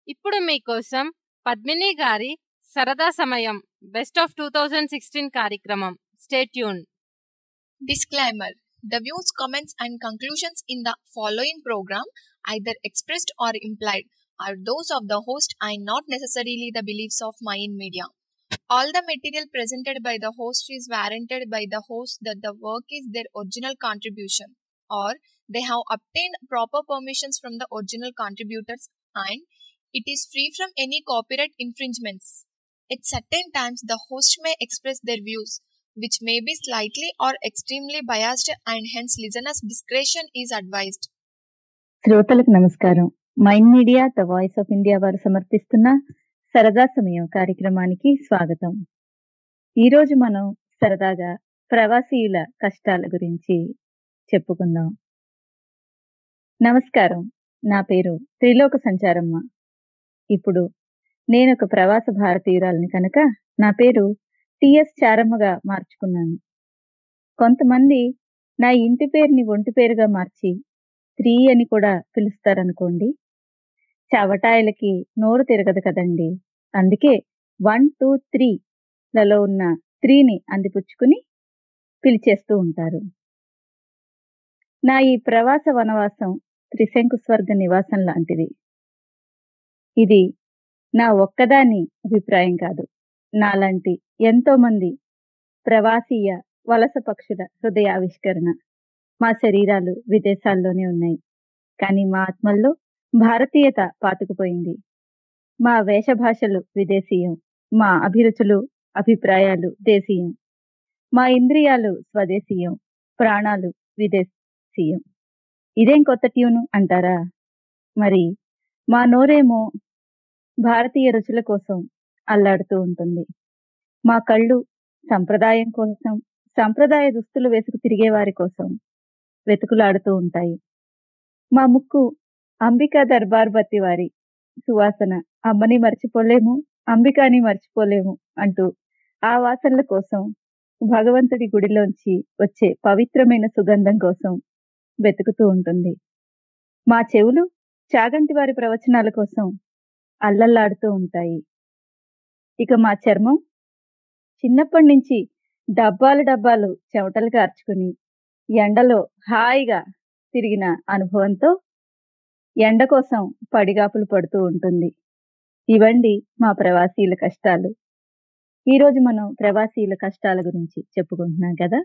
ఇప్పుడు మీకోసం పద్మిని గారి సరదా సమయం best of two thousand sixteen కార్యక్రమం stay tune Disclaimer The views, comments, and conclusions in the following program, either expressed or implied, are those of the host and not necessarily the beliefs of Mayan Media. All the material presented by the host is warranted by the host that the work is their original contribution or they have obtained proper permissions from the original contributors and it is free from any copyright infringements. At certain times, the host may express their views, which may be slightly or extremely biased, and hence listeners' discretion is advised. శ్రోతలకు నమస్కారం mind media the voice of India వారు సమర్పిస్తున్న సరదా సమయం కార్యక్రమానికి స్వాగతం ఈరోజు మనం సరదాగా ప్రవాసీయుల కష్టాల గురించి చెప్పుకుందాం నమస్కారం నా పేరు త్రిలోక సంచారమ్మ ఇప్పుడు నేను ఒక ప్రవాస భారతీయురాలని కనుక నా పేరు టిఎస్ చారమ్మగా మార్చుకున్నాను కొంతమంది నా ఇంటి పేరుని ఒంటి పేరుగా మార్చి స్త్రీ అని కూడా పిలుస్తారనుకోండి చవటాయలకి నోరు తిరగదు కదండి అందుకే వన్ టూ త్రీ లలో ఉన్న త్రీని అందిపుచ్చుకుని పిలిచేస్తూ ఉంటారు నా ఈ ప్రవాస వనవాసం త్రిశంకు స్వర్గ నివాసం లాంటిది ఇది నా ఒక్కదాని అభిప్రాయం కాదు నాలాంటి ఎంతో మంది ప్రవాసీయ వలస పక్షుల హృదయావిష్కరణ మా శరీరాలు విదేశాల్లోనే ఉన్నాయి కానీ మా ఆత్మల్లో భారతీయత పాతుకుపోయింది మా వేషభాషలు విదేశీయం మా అభిరుచులు అభిప్రాయాలు దేశీయం మా ఇంద్రియాలు స్వదేశీయం ప్రాణాలు విదేశీయం ఇదేం కొత్త ట్యూను అంటారా మరి మా నోరేమో భారతీయ రుచుల కోసం అల్లాడుతూ ఉంటుంది మా కళ్ళు సంప్రదాయం కోసం సంప్రదాయ దుస్తులు వేసుకు తిరిగే వారి కోసం వెతుకులాడుతూ ఉంటాయి మా ముక్కు అంబికా దర్బార్ బత్తి వారి సువాసన అమ్మని మర్చిపోలేము అంబికాని మర్చిపోలేము అంటూ ఆ వాసనల కోసం భగవంతుడి గుడిలోంచి వచ్చే పవిత్రమైన సుగంధం కోసం వెతుకుతూ ఉంటుంది మా చెవులు చాగంటి వారి ప్రవచనాల కోసం అల్లల్లాడుతూ ఉంటాయి ఇక మా చర్మం చిన్నప్పటి నుంచి డబ్బాలు డబ్బాలు చెమటలు కార్చుకుని ఎండలో హాయిగా తిరిగిన అనుభవంతో ఎండ కోసం పడిగాపులు పడుతూ ఉంటుంది ఇవండి మా ప్రవాసీల కష్టాలు ఈరోజు మనం ప్రవాసీల కష్టాల గురించి చెప్పుకుంటున్నాం కదా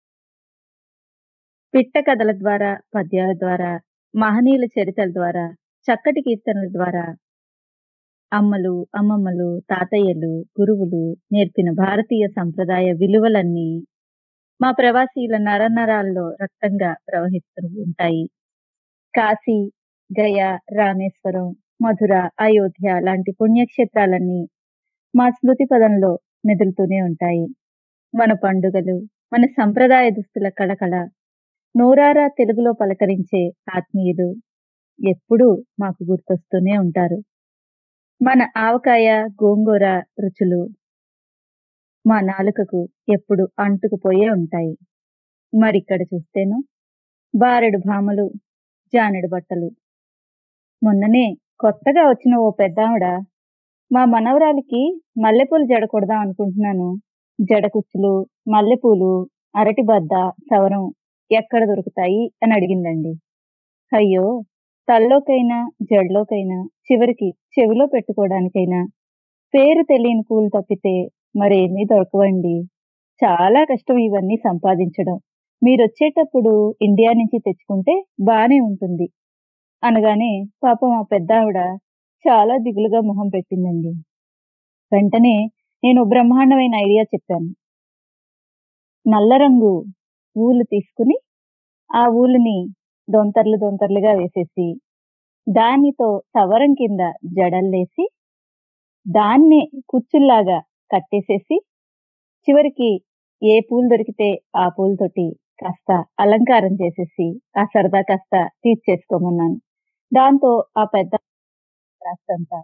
పిట్ట కథల ద్వారా పద్యాల ద్వారా మహనీయుల చరిత్రల ద్వారా చక్కటి కీర్తనల ద్వారా అమ్మలు అమ్మమ్మలు తాతయ్యలు గురువులు నేర్పిన భారతీయ సంప్రదాయ విలువలన్నీ మా ప్రవాసీల నరనరాల్లో రక్తంగా ప్రవహిస్తూ ఉంటాయి కాశీ గయ రామేశ్వరం మధుర అయోధ్య లాంటి పుణ్యక్షేత్రాలన్నీ మా స్మృతి పదంలో మెదులుతూనే ఉంటాయి మన పండుగలు మన సంప్రదాయ దుస్తుల కళకళ నూరారా తెలుగులో పలకరించే ఆత్మీయులు ఎప్పుడూ మాకు గుర్తొస్తూనే ఉంటారు మన ఆవకాయ గోంగూర రుచులు మా నాలుకకు ఎప్పుడు అంటుకుపోయే ఉంటాయి మరిక్కడ చూస్తేను బారెడు భామలు జానెడు బట్టలు మొన్ననే కొత్తగా వచ్చిన ఓ పెద్దావిడ మా మనవరాలికి మల్లెపూలు జడ కొడదాం అనుకుంటున్నాను జడ కుచ్చులు మల్లెపూలు అరటి బద్ద సవరం ఎక్కడ దొరుకుతాయి అని అడిగిందండి అయ్యో తల్లోకైనా జడ్లోకైనా చివరికి చెవిలో పెట్టుకోవడానికైనా పేరు తెలియని పూలు తప్పితే మరేమీ దొరకవండి చాలా కష్టం ఇవన్నీ సంపాదించడం మీరు వచ్చేటప్పుడు ఇండియా నుంచి తెచ్చుకుంటే బానే ఉంటుంది అనగానే పాపం ఆ పెద్ద ఆవిడ చాలా దిగులుగా మొహం పెట్టిందండి వెంటనే నేను బ్రహ్మాండమైన ఐడియా చెప్పాను నల్ల రంగు ఊలు తీసుకుని ఆ ఊలుని దొంతర్లు దొంతర్లుగా వేసేసి దానితో సవరం కింద జడల్లేసి దాన్నే కుచ్చుల్లాగా కట్టేసేసి చివరికి ఏ పూలు దొరికితే ఆ పూలతోటి కాస్త అలంకారం చేసేసి ఆ సరదా కాస్త తీర్చేసుకోమన్నాను దాంతో ఆ పెద్ద కాస్తంత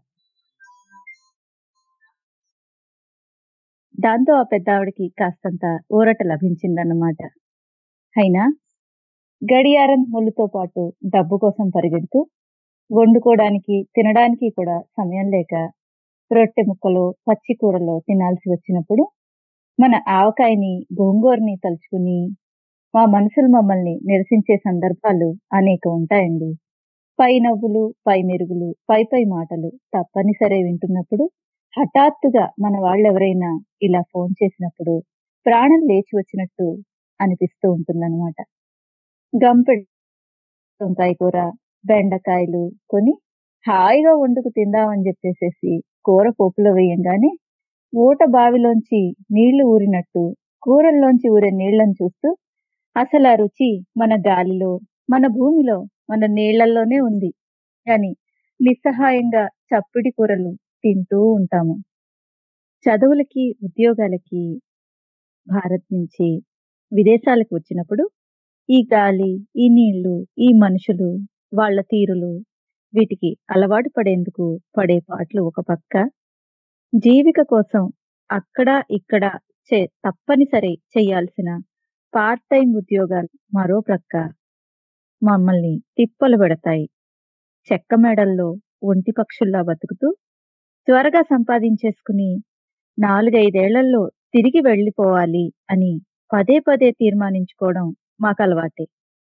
దాంతో ఆ పెద్ద ఆవిడకి కాస్తంత ఊరట లభించిందన్నమాట అయినా గడియారం ముళ్ళుతో పాటు డబ్బు కోసం పరిగెడుతూ వండుకోవడానికి తినడానికి కూడా సమయం లేక రొట్టె ముక్కలు పచ్చి కూరలో తినాల్సి వచ్చినప్పుడు మన ఆవకాయని గోంగూరని తలుచుకుని మా మనసులు మమ్మల్ని నిరసించే సందర్భాలు అనేక ఉంటాయండి పై నవ్వులు పై మెరుగులు పై పై మాటలు తప్పనిసరి వింటున్నప్పుడు హఠాత్తుగా మన వాళ్ళెవరైనా ఇలా ఫోన్ చేసినప్పుడు ప్రాణం లేచి వచ్చినట్టు అనిపిస్తూ ఉంటుందన్నమాట గంపెడు వంకాయ కూర బెండకాయలు కొని హాయిగా వండుకు తిందామని చెప్పేసేసి కూర పోపులో వేయంగానే ఊట బావిలోంచి నీళ్లు ఊరినట్టు కూరల్లోంచి ఊరే నీళ్లను చూస్తూ అసలు ఆ రుచి మన గాలిలో మన భూమిలో మన నీళ్లలోనే ఉంది కానీ నిస్సహాయంగా చప్పిడి కూరలు తింటూ ఉంటాము చదువులకి ఉద్యోగాలకి భారత్ నుంచి విదేశాలకు వచ్చినప్పుడు ఈ గాలి ఈ నీళ్లు ఈ మనుషులు వాళ్ళ తీరులు వీటికి అలవాటు పడేందుకు పడే పాటలు ఒక పక్క జీవిక కోసం అక్కడ ఇక్కడ చే తప్పనిసరి చేయాల్సిన పార్ట్ టైం ఉద్యోగాలు మరో ప్రక్క మమ్మల్ని తిప్పలు పెడతాయి చెక్క మేడల్లో ఒంటి పక్షుల్లా బతుకుతూ త్వరగా సంపాదించేసుకుని నాలుగైదేళ్లలో తిరిగి వెళ్ళిపోవాలి అని పదే పదే తీర్మానించుకోవడం మాకు అలవాటే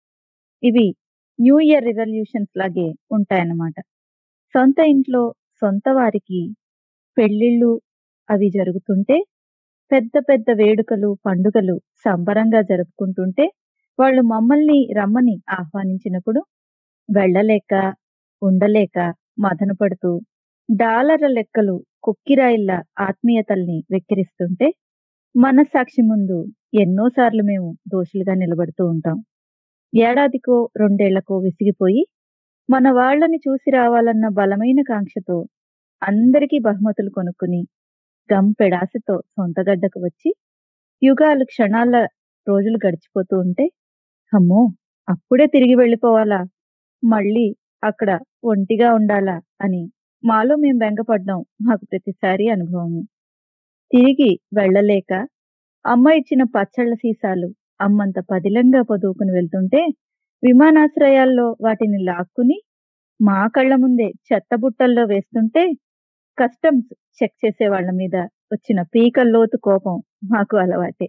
ఇవి న్యూ ఇయర్ రిజల్యూషన్స్ లాగే ఉంటాయన్నమాట సొంత ఇంట్లో సొంత వారికి పెళ్లిళ్ళు అవి జరుగుతుంటే పెద్ద పెద్ద వేడుకలు పండుగలు సంబరంగా జరుపుకుంటుంటే వాళ్ళు మమ్మల్ని రమ్మని ఆహ్వానించినప్పుడు వెళ్ళలేక ఉండలేక మదన పడుతూ డాలర్ల లెక్కలు కుక్కిరాయిల్లా ఆత్మీయతల్ని వెక్కిరిస్తుంటే మనస్సాక్షి ముందు ఎన్నోసార్లు మేము దోషులుగా నిలబడుతూ ఉంటాం ఏడాదికో రెండేళ్లకో విసిగిపోయి మన వాళ్ళని చూసి రావాలన్న బలమైన కాంక్షతో అందరికీ బహుమతులు కొనుక్కుని గంపెడాసతో సొంతగడ్డకు వచ్చి యుగాలు క్షణాల రోజులు గడిచిపోతూ ఉంటే అమ్మో అప్పుడే తిరిగి వెళ్ళిపోవాలా మళ్ళీ అక్కడ ఒంటిగా ఉండాలా అని మాలో మేం బెంగపడ్డాం మాకు ప్రతిసారి అనుభవము తిరిగి వెళ్ళలేక అమ్మ ఇచ్చిన పచ్చళ్ళ సీసాలు అమ్మంత పదిలంగా పొదువుకుని వెళ్తుంటే విమానాశ్రయాల్లో వాటిని లాక్కుని మా కళ్ళ ముందే చెత్త బుట్టల్లో వేస్తుంటే కస్టమ్స్ చెక్ చేసే వాళ్ళ మీద వచ్చిన పీకల్లోతు కోపం మాకు అలవాటే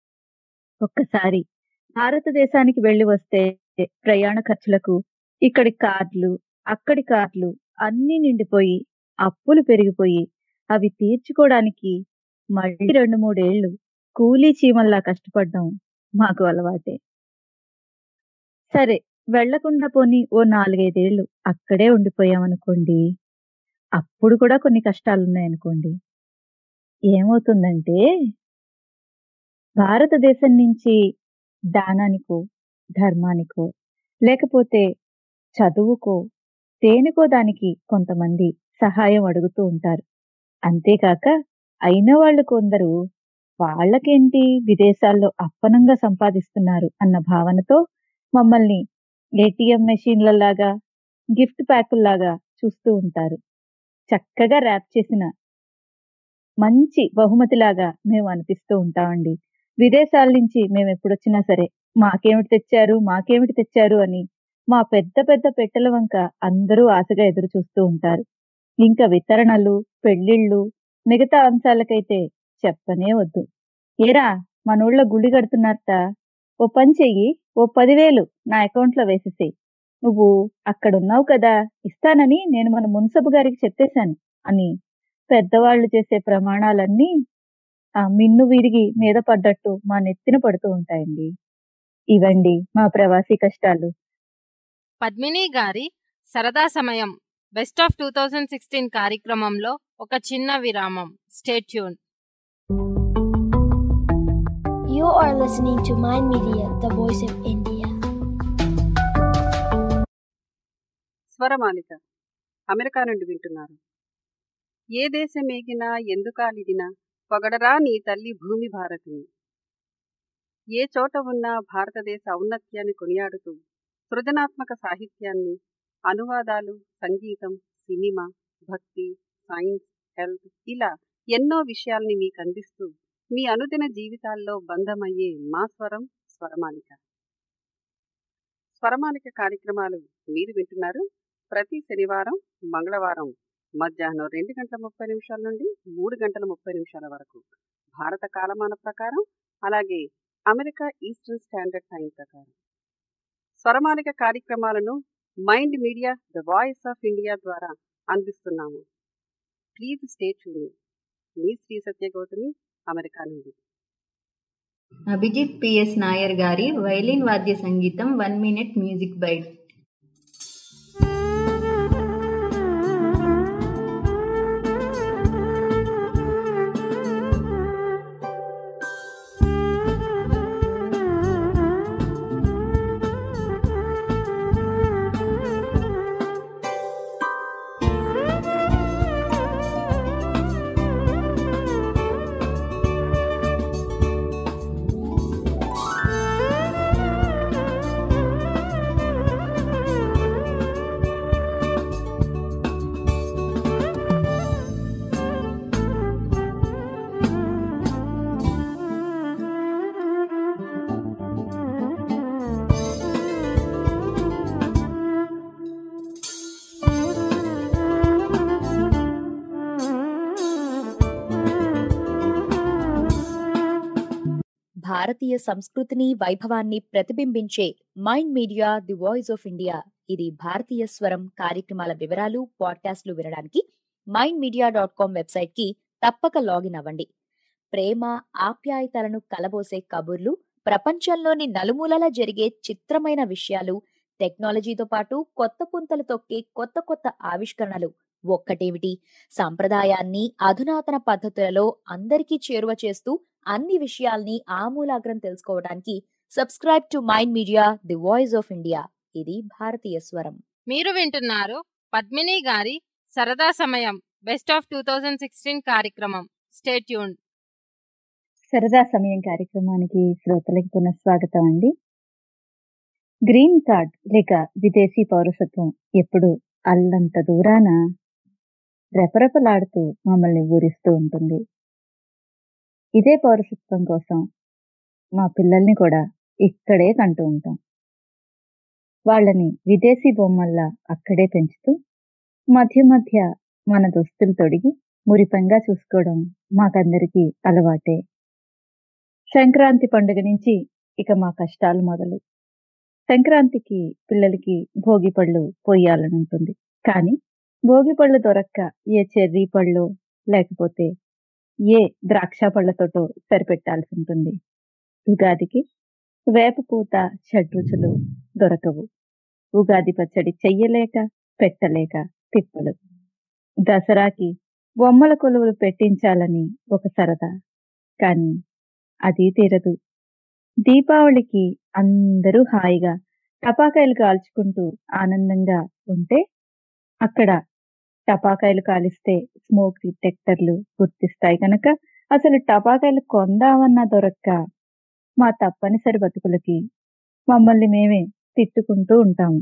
ఒక్కసారి భారతదేశానికి వెళ్లి వస్తే ప్రయాణ ఖర్చులకు ఇక్కడి కార్లు అక్కడి కార్లు అన్నీ నిండిపోయి అప్పులు పెరిగిపోయి అవి తీర్చుకోవడానికి మళ్ళీ రెండు మూడేళ్లు కూలీ చీమల్లా కష్టపడ్డం మాకు అలవాటే సరే వెళ్లకుండా పోని ఓ నాలుగైదేళ్లు అక్కడే ఉండిపోయామనుకోండి అప్పుడు కూడా కొన్ని కష్టాలున్నాయనుకోండి ఏమవుతుందంటే భారతదేశం నుంచి దానానికో ధర్మానికో లేకపోతే చదువుకో దేనికో దానికి కొంతమంది సహాయం అడుగుతూ ఉంటారు అంతేకాక అయిన వాళ్ళు కొందరు వాళ్ళకేంటి విదేశాల్లో అప్పనంగా సంపాదిస్తున్నారు అన్న భావనతో మమ్మల్ని ఏటీఎం మెషిన్లలాగా గిఫ్ట్ ప్యాకుల్లాగా చూస్తూ ఉంటారు చక్కగా ర్యాప్ చేసిన మంచి బహుమతిలాగా మేము అనిపిస్తూ ఉంటామండి విదేశాల నుంచి మేము ఎప్పుడొచ్చినా సరే మాకేమిటి తెచ్చారు మాకేమిటి తెచ్చారు అని మా పెద్ద పెద్ద పెట్టెల వంక అందరూ ఆశగా ఎదురు చూస్తూ ఉంటారు ఇంకా వితరణలు పెళ్లిళ్ళు మిగతా అంశాలకైతే చెప్పనే వద్దు ఏరా మనూళ్ళ గుడి కడుతున్నారట ఓ పని చెయ్యి ఓ పదివేలు నా అకౌంట్ లో వేసేసేయి నువ్వు అక్కడున్నావు కదా ఇస్తానని నేను మన మున్సబు గారికి చెప్పేశాను అని పెద్దవాళ్లు చేసే ప్రమాణాలన్నీ ఆ మిన్ను విరిగి మీద పడ్డట్టు మా నెత్తిన పడుతూ ఉంటాయండి ఇవండి మా ప్రవాసీ కష్టాలు పద్మిని గారి సరదా సమయం best of two thousand sixteen కార్యక్రమంలో ఒక చిన్న విరామం stay tune You are listening to Mind Media, the voice of India. స్వరమాలిక అమెరికా నుండి వింటున్నారు ఏ దేశమేగినా ఎందుకాలిదినా పొగడరా నీ తల్లి భూమి భారతిని ఏ చోట ఉన్నా భారతదేశ ఔన్నత్యాన్ని కొనియాడుతూ సృజనాత్మక సాహిత్యాన్ని అనువాదాలు సంగీతం సినిమా భక్తి సైన్స్ హెల్త్ ఇలా ఎన్నో విషయాల్ని మీకు అందిస్తూ మీ అనుదిన జీవితాల్లో బంధమయ్యే మా స్వరం స్వరమాలిక స్వరమాలిక కార్యక్రమాలు మీరు వింటున్నారు ప్రతి శనివారం మంగళవారం మధ్యాహ్నం రెండు గంటల ముప్పై నిమిషాల నుండి మూడు గంటల ముప్పై నిమిషాల వరకు భారత కాలమాన ప్రకారం అలాగే అమెరికా ఈస్టర్న్ స్టాండర్డ్ టైం ప్రకారం స్వరమాలిక కార్యక్రమాలను mind media the voice of India ద్వారా అందిస్తున్నాము ప్లీజ్ స్టే ట్యూన్ మీ శ్రీ సత్యగౌతమి అమెరికా నుండి అభిజిత్ పిఎస్ నాయర్ గారి వైలిన్ వాద్య సంగీతం వన్ మినిట్ మ్యూజిక్ బైట్ భారతీయ సంస్కృతిని వైభవాన్ని ప్రతిబింబించే mind media the voice of India ఇది భారతీయ స్వరం కార్యక్రమాల వివరాలు పాడ్కాస్ట్లు వినడానికి mind media dot com website కి తప్పక లాగిన్ అవ్వండి ప్రేమ ఆప్యాయతలను కలబోసే కబుర్లు ప్రపంచంలోని నలుమూలల జరిగే చిత్రమైన విషయాలు టెక్నాలజీతో పాటు కొత్త పుంతలు తొక్కే కొత్త కొత్త ఆవిష్కరణలు ఒక్కటేమిటి సాంప్రదాయాన్ని అధునాతన పద్ధతులలో అందరికీ చేరువ చేస్తూ అన్ని విషయాల్ని ఆమూలాగ్రం తెలుసుకోవడానికి subscribe to mind media the voice of India ఇది భారతీయ స్వరం మీరు వింటున్నారు పద్మిని గారి సరదా సమయం best of two thousand sixteen కార్యక్రమం స్టేట్యూన్ సరదా సమయం కార్యక్రమానికి శ్రోతలకి పునఃస్వాగతం అండి గ్రీన్ కార్డ్ లేక విదేశీ పౌరసత్వం ఎప్పుడు అల్లంత దూరాన రెపరెపలాడుతూ మమ్మల్ని ఊరిస్తూ ఉంటుంది ఇదే పౌరసత్వం కోసం మా పిల్లల్ని కూడా ఇక్కడే కంటూ ఉంటాం వాళ్ళని విదేశీ బొమ్మల్లా అక్కడే పెంచుతూ మధ్య మధ్య మన దుస్తులు తొడిగి మురిపంగా చూసుకోవడం మాకందరికీ అలవాటే సంక్రాంతి పండుగ నుంచి ఇక మా కష్టాలు మొదలు సంక్రాంతికి పిల్లలకి భోగి పళ్ళు పోయాలని ఉంటుంది కానీ భోగి పళ్ళు దొరక్క ఏ చెర్రీ పళ్ళు లేకపోతే ఏ ద్రాక్ష పళ్ళతోటో సరిపెట్టాల్సి ఉంటుంది ఉగాదికి వేప పూత షడ్రుచులు దొరకవు ఉగాది పచ్చడి చెయ్యలేక పెట్టలేక తిప్పలు దసరాకి బొమ్మల కొలువులు పెట్టించాలని ఒక సరదా కానీ అది తీరదు దీపావళికి అందరూ హాయిగా టపాకాయలు కాల్చుకుంటూ ఆనందంగా ఉంటే అక్కడ టపాకాయలు కాలిస్తే స్మోక్ డిటెక్టర్లు గుర్తిస్తాయి కనుక అసలు టపాకాయలు కొందామన్నా దొరక్క మా తప్పనిసరి బతుకులకి మమ్మల్ని మేమే తిట్టుకుంటూ ఉంటాము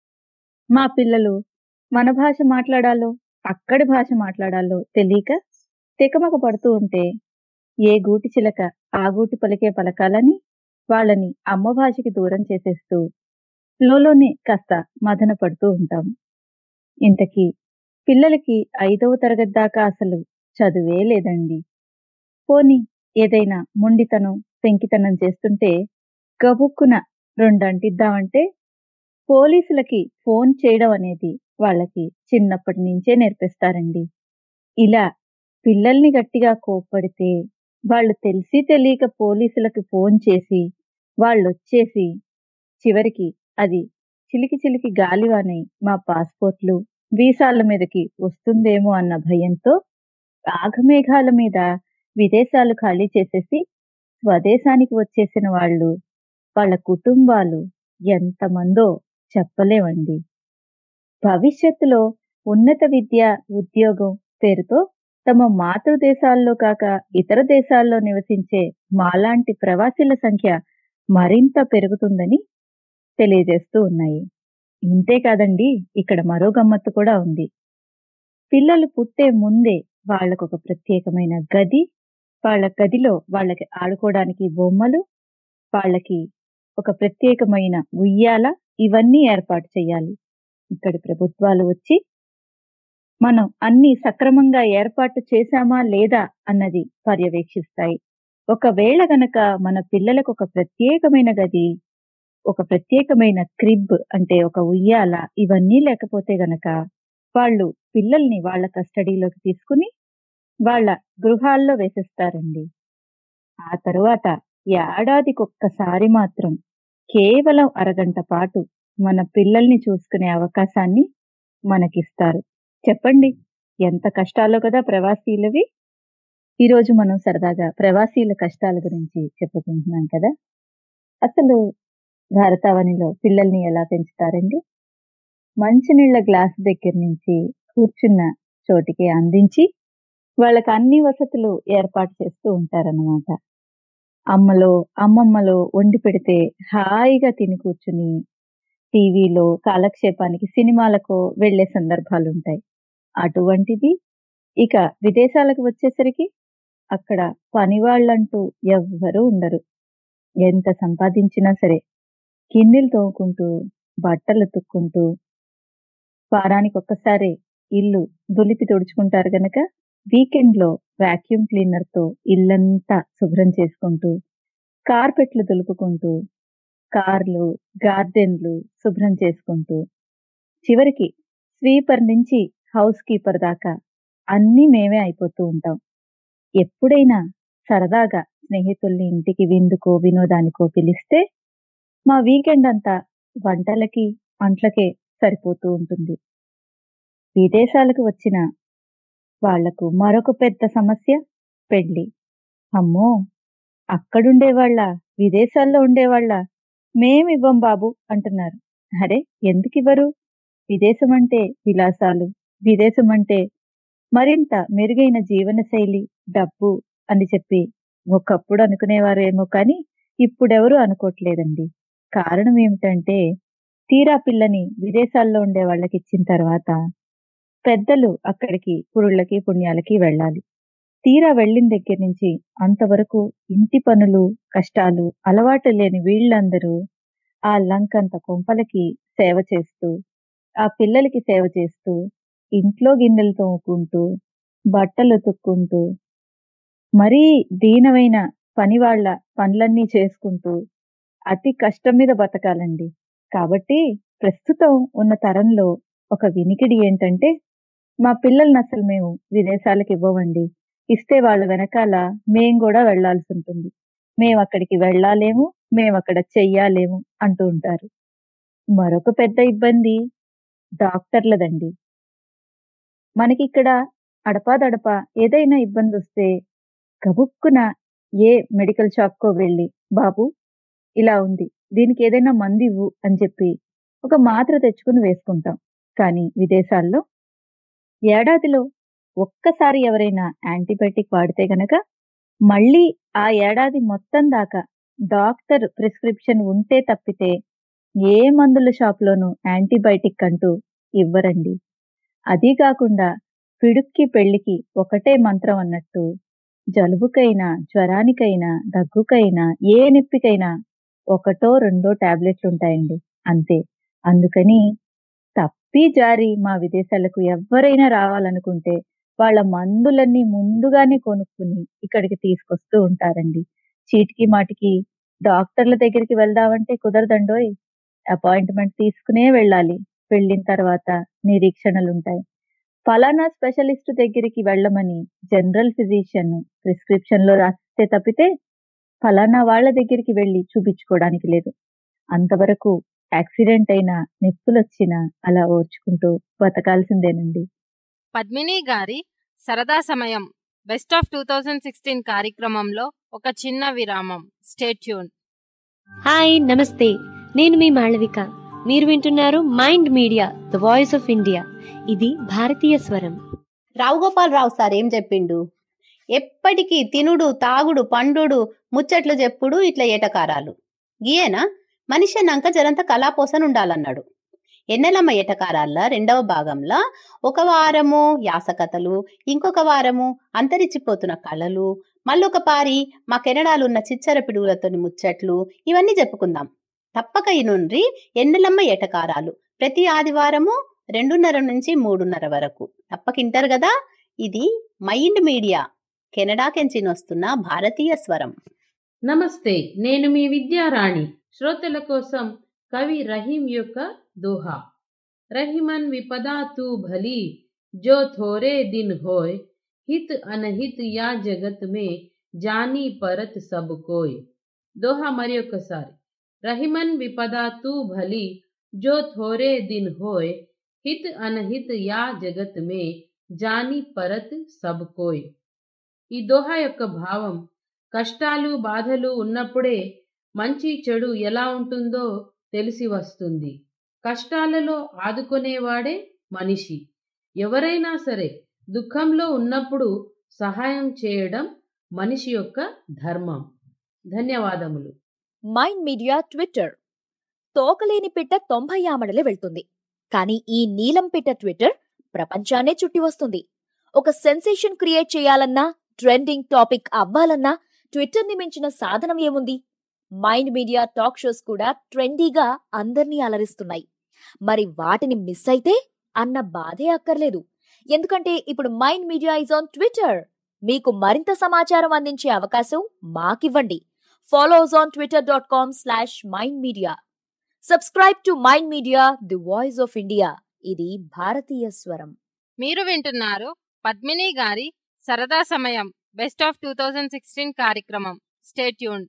మా పిల్లలు మన భాష మాట్లాడాలో అక్కడి భాష మాట్లాడాలో తెలియక తికమక పడుతూ ఉంటే ఏ గూటి చిలక ఆ గూటి పలికే పలకాలని వాళ్ళని అమ్మ భాషకి దూరం చేసేస్తూ లోలోనే కాస్త మదన పడుతూ ఉంటాము ఇంతకీ పిల్లలకి ఐదవ తరగతి దాకా అసలు చదువే లేదండి పోని ఏదైనా మొండితనం పెంకితనం చేస్తుంటే గబుక్కున రెండంటిద్దామంటే పోలీసులకి ఫోన్ చేయడం అనేది వాళ్ళకి చిన్నప్పటి నుంచే నేర్పిస్తారండి ఇలా పిల్లల్ని గట్టిగా కోప్పడితే వాళ్ళు తెలిసి తెలియక పోలీసులకు ఫోన్ చేసి వాళ్ళొచ్చేసి చివరికి అది చిలికి చిలికి గాలివానై మా పాస్పోర్ట్లు వీసాల మీదకి వస్తుందేమో అన్న భయంతో ఆఘమేఘాల మీద విదేశాలు ఖాళీ చేసేసి స్వదేశానికి వచ్చేసిన వాళ్ళు వాళ్ళ కుటుంబాలు ఎంతమందో చెప్పలేమండి భవిష్యత్తులో ఉన్నత విద్య ఉద్యోగం పేరుతో తమ మాతృదేశాల్లో కాక ఇతర దేశాల్లో నివసించే మాలాంటి ప్రవాసీల సంఖ్య మరింత పెరుగుతుందని తెలియజేస్తూ ఉన్నాయి ఇంతే కాదండి ఇక్కడ మరో గమ్మత్తు కూడా ఉంది పిల్లలు పుట్టే ముందే వాళ్ళకు ఒక ప్రత్యేకమైన గది వాళ్ళ గదిలో వాళ్ళకి ఆడుకోవడానికి బొమ్మలు వాళ్ళకి ఒక ప్రత్యేకమైన ఉయ్యాల ఇవన్నీ ఏర్పాటు చేయాలి ఇక్కడి ప్రభుత్వాలు వచ్చి మనం అన్ని సక్రమంగా ఏర్పాటు చేశామా లేదా అన్నది పర్యవేక్షిస్తాయి ఒకవేళ గనక మన పిల్లలకు ఒక ప్రత్యేకమైన గది ఒక ప్రత్యేకమైన క్రిబ్ అంటే ఒక ఉయ్యాల ఇవన్నీ లేకపోతే గనక వాళ్ళు పిల్లల్ని వాళ్ళ కస్టడీలోకి తీసుకుని వాళ్ళ గృహాల్లో వేసేస్తారండి ఆ తరువాత ఏడాదికొక్కసారి మాత్రం కేవలం అరగంట పాటు మన పిల్లల్ని చూసుకునే అవకాశాన్ని మనకిస్తారు చెప్పండి ఎంత కష్టాలో కదా ప్రవాసీలవి ఈరోజు మనం సరదాగా ప్రవాసీల కష్టాల గురించి చెప్పుకుంటున్నాం కదా అసలు భారతావనిలో పిల్లల్ని ఎలా పెంచుతారండి మంచినీళ్ల గ్లాస్ దగ్గర నుంచి కూర్చున్న చోటికి అందించి వాళ్ళకి అన్ని వసతులు ఏర్పాటు చేస్తూ ఉంటారన్నమాట అమ్మలో అమ్మమ్మలో వండి పెడితే హాయిగా తిని కూర్చుని టీవీలో కాలక్షేపానికి సినిమాలకు వెళ్లే సందర్భాలు ఉంటాయి అటువంటిది ఇక విదేశాలకు వచ్చేసరికి అక్కడ పనివాళ్ళంటూ ఎవ్వరూ ఉండరు ఎంత సంపాదించినా సరే గిన్నెలు తోముకుంటూ బట్టలు తుక్కుంటూ వారానికి ఒక్కసారి ఇల్లు దులిపి తుడుచుకుంటారు గనక వీకెండ్ లో వాక్యూమ్ క్లీనర్ తో ఇల్లంతా శుభ్రం చేసుకుంటూ కార్పెట్లు దులుపుకుంటూ కార్లు గార్డెన్లు శుభ్రం చేసుకుంటూ చివరికి స్వీపర్ నుంచి హౌస్ కీపర్ దాకా అన్నీ మేమే అయిపోతూ ఉంటాం ఎప్పుడైనా సరదాగా స్నేహితుల్ని ఇంటికి విందుకో వినోదానికో పిలిస్తే మా వీకెండ్ అంతా వంటలకి అంట్లకే సరిపోతూ ఉంటుంది విదేశాలకు వచ్చిన వాళ్లకు మరొక పెద్ద సమస్య పెళ్లి అమ్మో అక్కడుండేవాళ్ళ విదేశాల్లో ఉండేవాళ్ళ మేమివ్వం బాబు అంటున్నారు అరే ఎందుకివ్వరు విదేశం అంటే విలాసాలు విదేశం అంటే మరింత మెరుగైన జీవనశైలి డబ్బు అని చెప్పి ఒకప్పుడు అనుకునేవారేమో కానీ ఇప్పుడెవరూ అనుకోవట్లేదండి కారణం ఏమిటంటే తీరా పిల్లని విదేశాల్లో ఉండే వాళ్ళకి ఇచ్చిన తర్వాత పెద్దలు అక్కడికి పురుళ్ళకి పుణ్యాలకి వెళ్ళాలి తీరా వెళ్ళిన దగ్గర నుంచి అంతవరకు ఇంటి పనులు కష్టాలు అలవాటు లేని వీళ్ళందరూ ఆ లంకంత కొంపలకి సేవ చేస్తూ ఆ పిల్లలకి సేవ చేస్తూ ఇంట్లో గిన్నెలు తోముకుంటూ బట్టలు ఉతుక్కుంటూ మరీ దీనమైన పనివాళ్ల పనులన్నీ చేసుకుంటూ అతి కష్టం మీద బతకాలండి కాబట్టి ప్రస్తుతం ఉన్న తరంలో ఒక వినికిడి ఏంటంటే మా పిల్లల్ని అసలు మేము విదేశాలకు ఇవ్వమండి ఇస్తే వాళ్ళ వెనకాల మేం కూడా వెళ్లాల్సి ఉంటుంది మేము అక్కడికి వెళ్ళాలేము మేము అక్కడ చెయ్యాలేము అంటూ ఉంటారు మరొక పెద్ద ఇబ్బంది డాక్టర్లదండి మనకిక్కడ అడపాదడపా ఏదైనా ఇబ్బంది వస్తే గబుక్కున ఏ మెడికల్ షాప్కో వెళ్ళి బాబు ఇలా ఉంది దీనికి ఏదైనా మందు ఇవ్వు అని చెప్పి ఒక మాత్ర తెచ్చుకుని వేసుకుంటాం కానీ విదేశాల్లో ఏడాదిలో ఒక్కసారి ఎవరైనా యాంటీబయాటిక్ వాడితే గనక మళ్ళీ ఆ ఏడాది మొత్తం దాకా డాక్టర్ ప్రిస్క్రిప్షన్ ఉంటే తప్పితే ఏ మందుల షాప్లోనూ యాంటీబయాటిక్ అంటూ ఇవ్వరండి అదీ కాకుండా పిడుక్కి పెళ్లికి ఒకటే మంత్రం అన్నట్టు జలుబుకైనా జ్వరానికైనా దగ్గుకైనా ఏ నొప్పికైనా ఒకటో రెండో టాబ్లెట్లు ఉంటాయండి అంతే అందుకని తప్పి జారి మా విదేశాలకు ఎవరైనా రావాలనుకుంటే వాళ్ళ మందులన్నీ ముందుగానే కొనుక్కుని ఇక్కడికి తీసుకొస్తూ ఉంటారండి చీటికి మాటికి డాక్టర్ల దగ్గరికి వెళ్దామంటే కుదరదండోయ్ అపాయింట్మెంట్ తీసుకునే వెళ్ళాలి వెళ్ళిన తర్వాత నిరీక్షణలు ఉంటాయి ఫలానా స్పెషలిస్ట్ దగ్గరికి వెళ్ళమని జనరల్ ఫిజిషియన్ ప్రిస్క్రిప్షన్ లో రాస్తే తప్పితే ఫలానా వాళ్ళ దగ్గరికి వెళ్ళి చూపించుకోవడానికి లేదు అంతవరకు యాక్సిడెంట్ అయినా నొప్పులొచ్చినా అలా ఓర్చుకుంటూ బతకాల్సిందేనండి పద్మిని గారి సరదా సమయం best of two thousand sixteen కార్యక్రమంలో ఒక చిన్న విరామం స్టేట్యూన్ హాయ్ నమస్తే నేను మీ మాళవిక మీరు వింటున్నారు mind media the voice of India ఇది భారతీయ స్వరం రావు గోపాల్ రావు సార్ ఏం చెప్పిండు ఎప్పటికీ తినుడు తాగుడు పండుడు ముచ్చట్లు చెప్పుడు ఇట్లా ఏటకారాలు గీయేనా మనిషి అన్నాక జరంత కళాపోసన ఉండాలన్నాడు ఎన్నెలమ్మ ఏటకారాల రెండవ భాగంలో ఒక వారము యాసకథలు ఇంకొక వారము అంతరించిపోతున్న కళలు మళ్ళొక పారి మా కెనడాలున్న చిచ్చర పిడుగులతోని ముచ్చట్లు ఇవన్నీ చెప్పుకుందాం తప్పక ఇనుండ్రి ఎన్నెలమ్మ ఏటకారాలు ప్రతి ఆదివారము రెండున్నర నుంచి మూడున్నర వరకు తప్పకింటారు కదా ఇది మైండ్ మీడియా కెనడా కెంచి వస్తున్న భారతీయ స్వరం నమస్తే నేను మీ విద్యారాణి శ్రోతల కోసం కవి రహీం యొక్క దోహా రహిమన్ విపదా తూ భలి जो थोरे दिन होय हित अनहित या जगत में जानी परत सब कोय దోహా మరి ఒక్కసారి రహిమన్ విపదా తూ భలి జో థోరే దిన్ హోయ్ హిత్ అనహిత్ యా జగత్ మే జాని పరత్ సబ్ కోయ్ ఈ దోహా యొక్క భావం కష్టాలు బాధలు ఉన్నప్పుడే మంచి చెడు ఎలా ఉంటుందో తెలిసి వస్తుంది కష్టాలలో ఆదుకునేవాడే మనిషి ఎవరైనా సరే దుఃఖంలో ఉన్నప్పుడు సహాయం చేయడం మనిషి యొక్క ధర్మం ధన్యవాదములు మైండ్ మీడియా ట్విట్టర్ తోకలేని పిట్ట తొంభై ఆమడలే వెళ్తుంది కానీ ఈ నీలం పిట్ట ట్విట్టర్ ప్రపంచాన్నే చుట్టి వస్తుంది ఒక సెన్సేషన్ క్రియేట్ చేయాలన్నా ట్రెండింగ్ టాపిక్ అవ్వాలన్నా ట్విట్టర్ని మించిన సాధనం ఏముంది మైండ్ మీడియా టాక్ షోస్ కూడా ట్రెండీగా అందర్నీ అలరిస్తున్నాయి మరి వాటిని మిస్ అయితే అన్న బాధే అక్కర్లేదు ఎందుకంటే ఇప్పుడు mind media is on Twitter మీకు మరింత సమాచారం అందించే అవకాశం మాకివ్వండి follow us on Twitter dot com slash mind media subscribe to mind media the voice of India ఇది భారతీయ స్వరం మీరు వింటున్నారు పద్మిని గారి సరదా సమయం best of two thousand sixteen కార్యక్రమం స్టేట్యూన్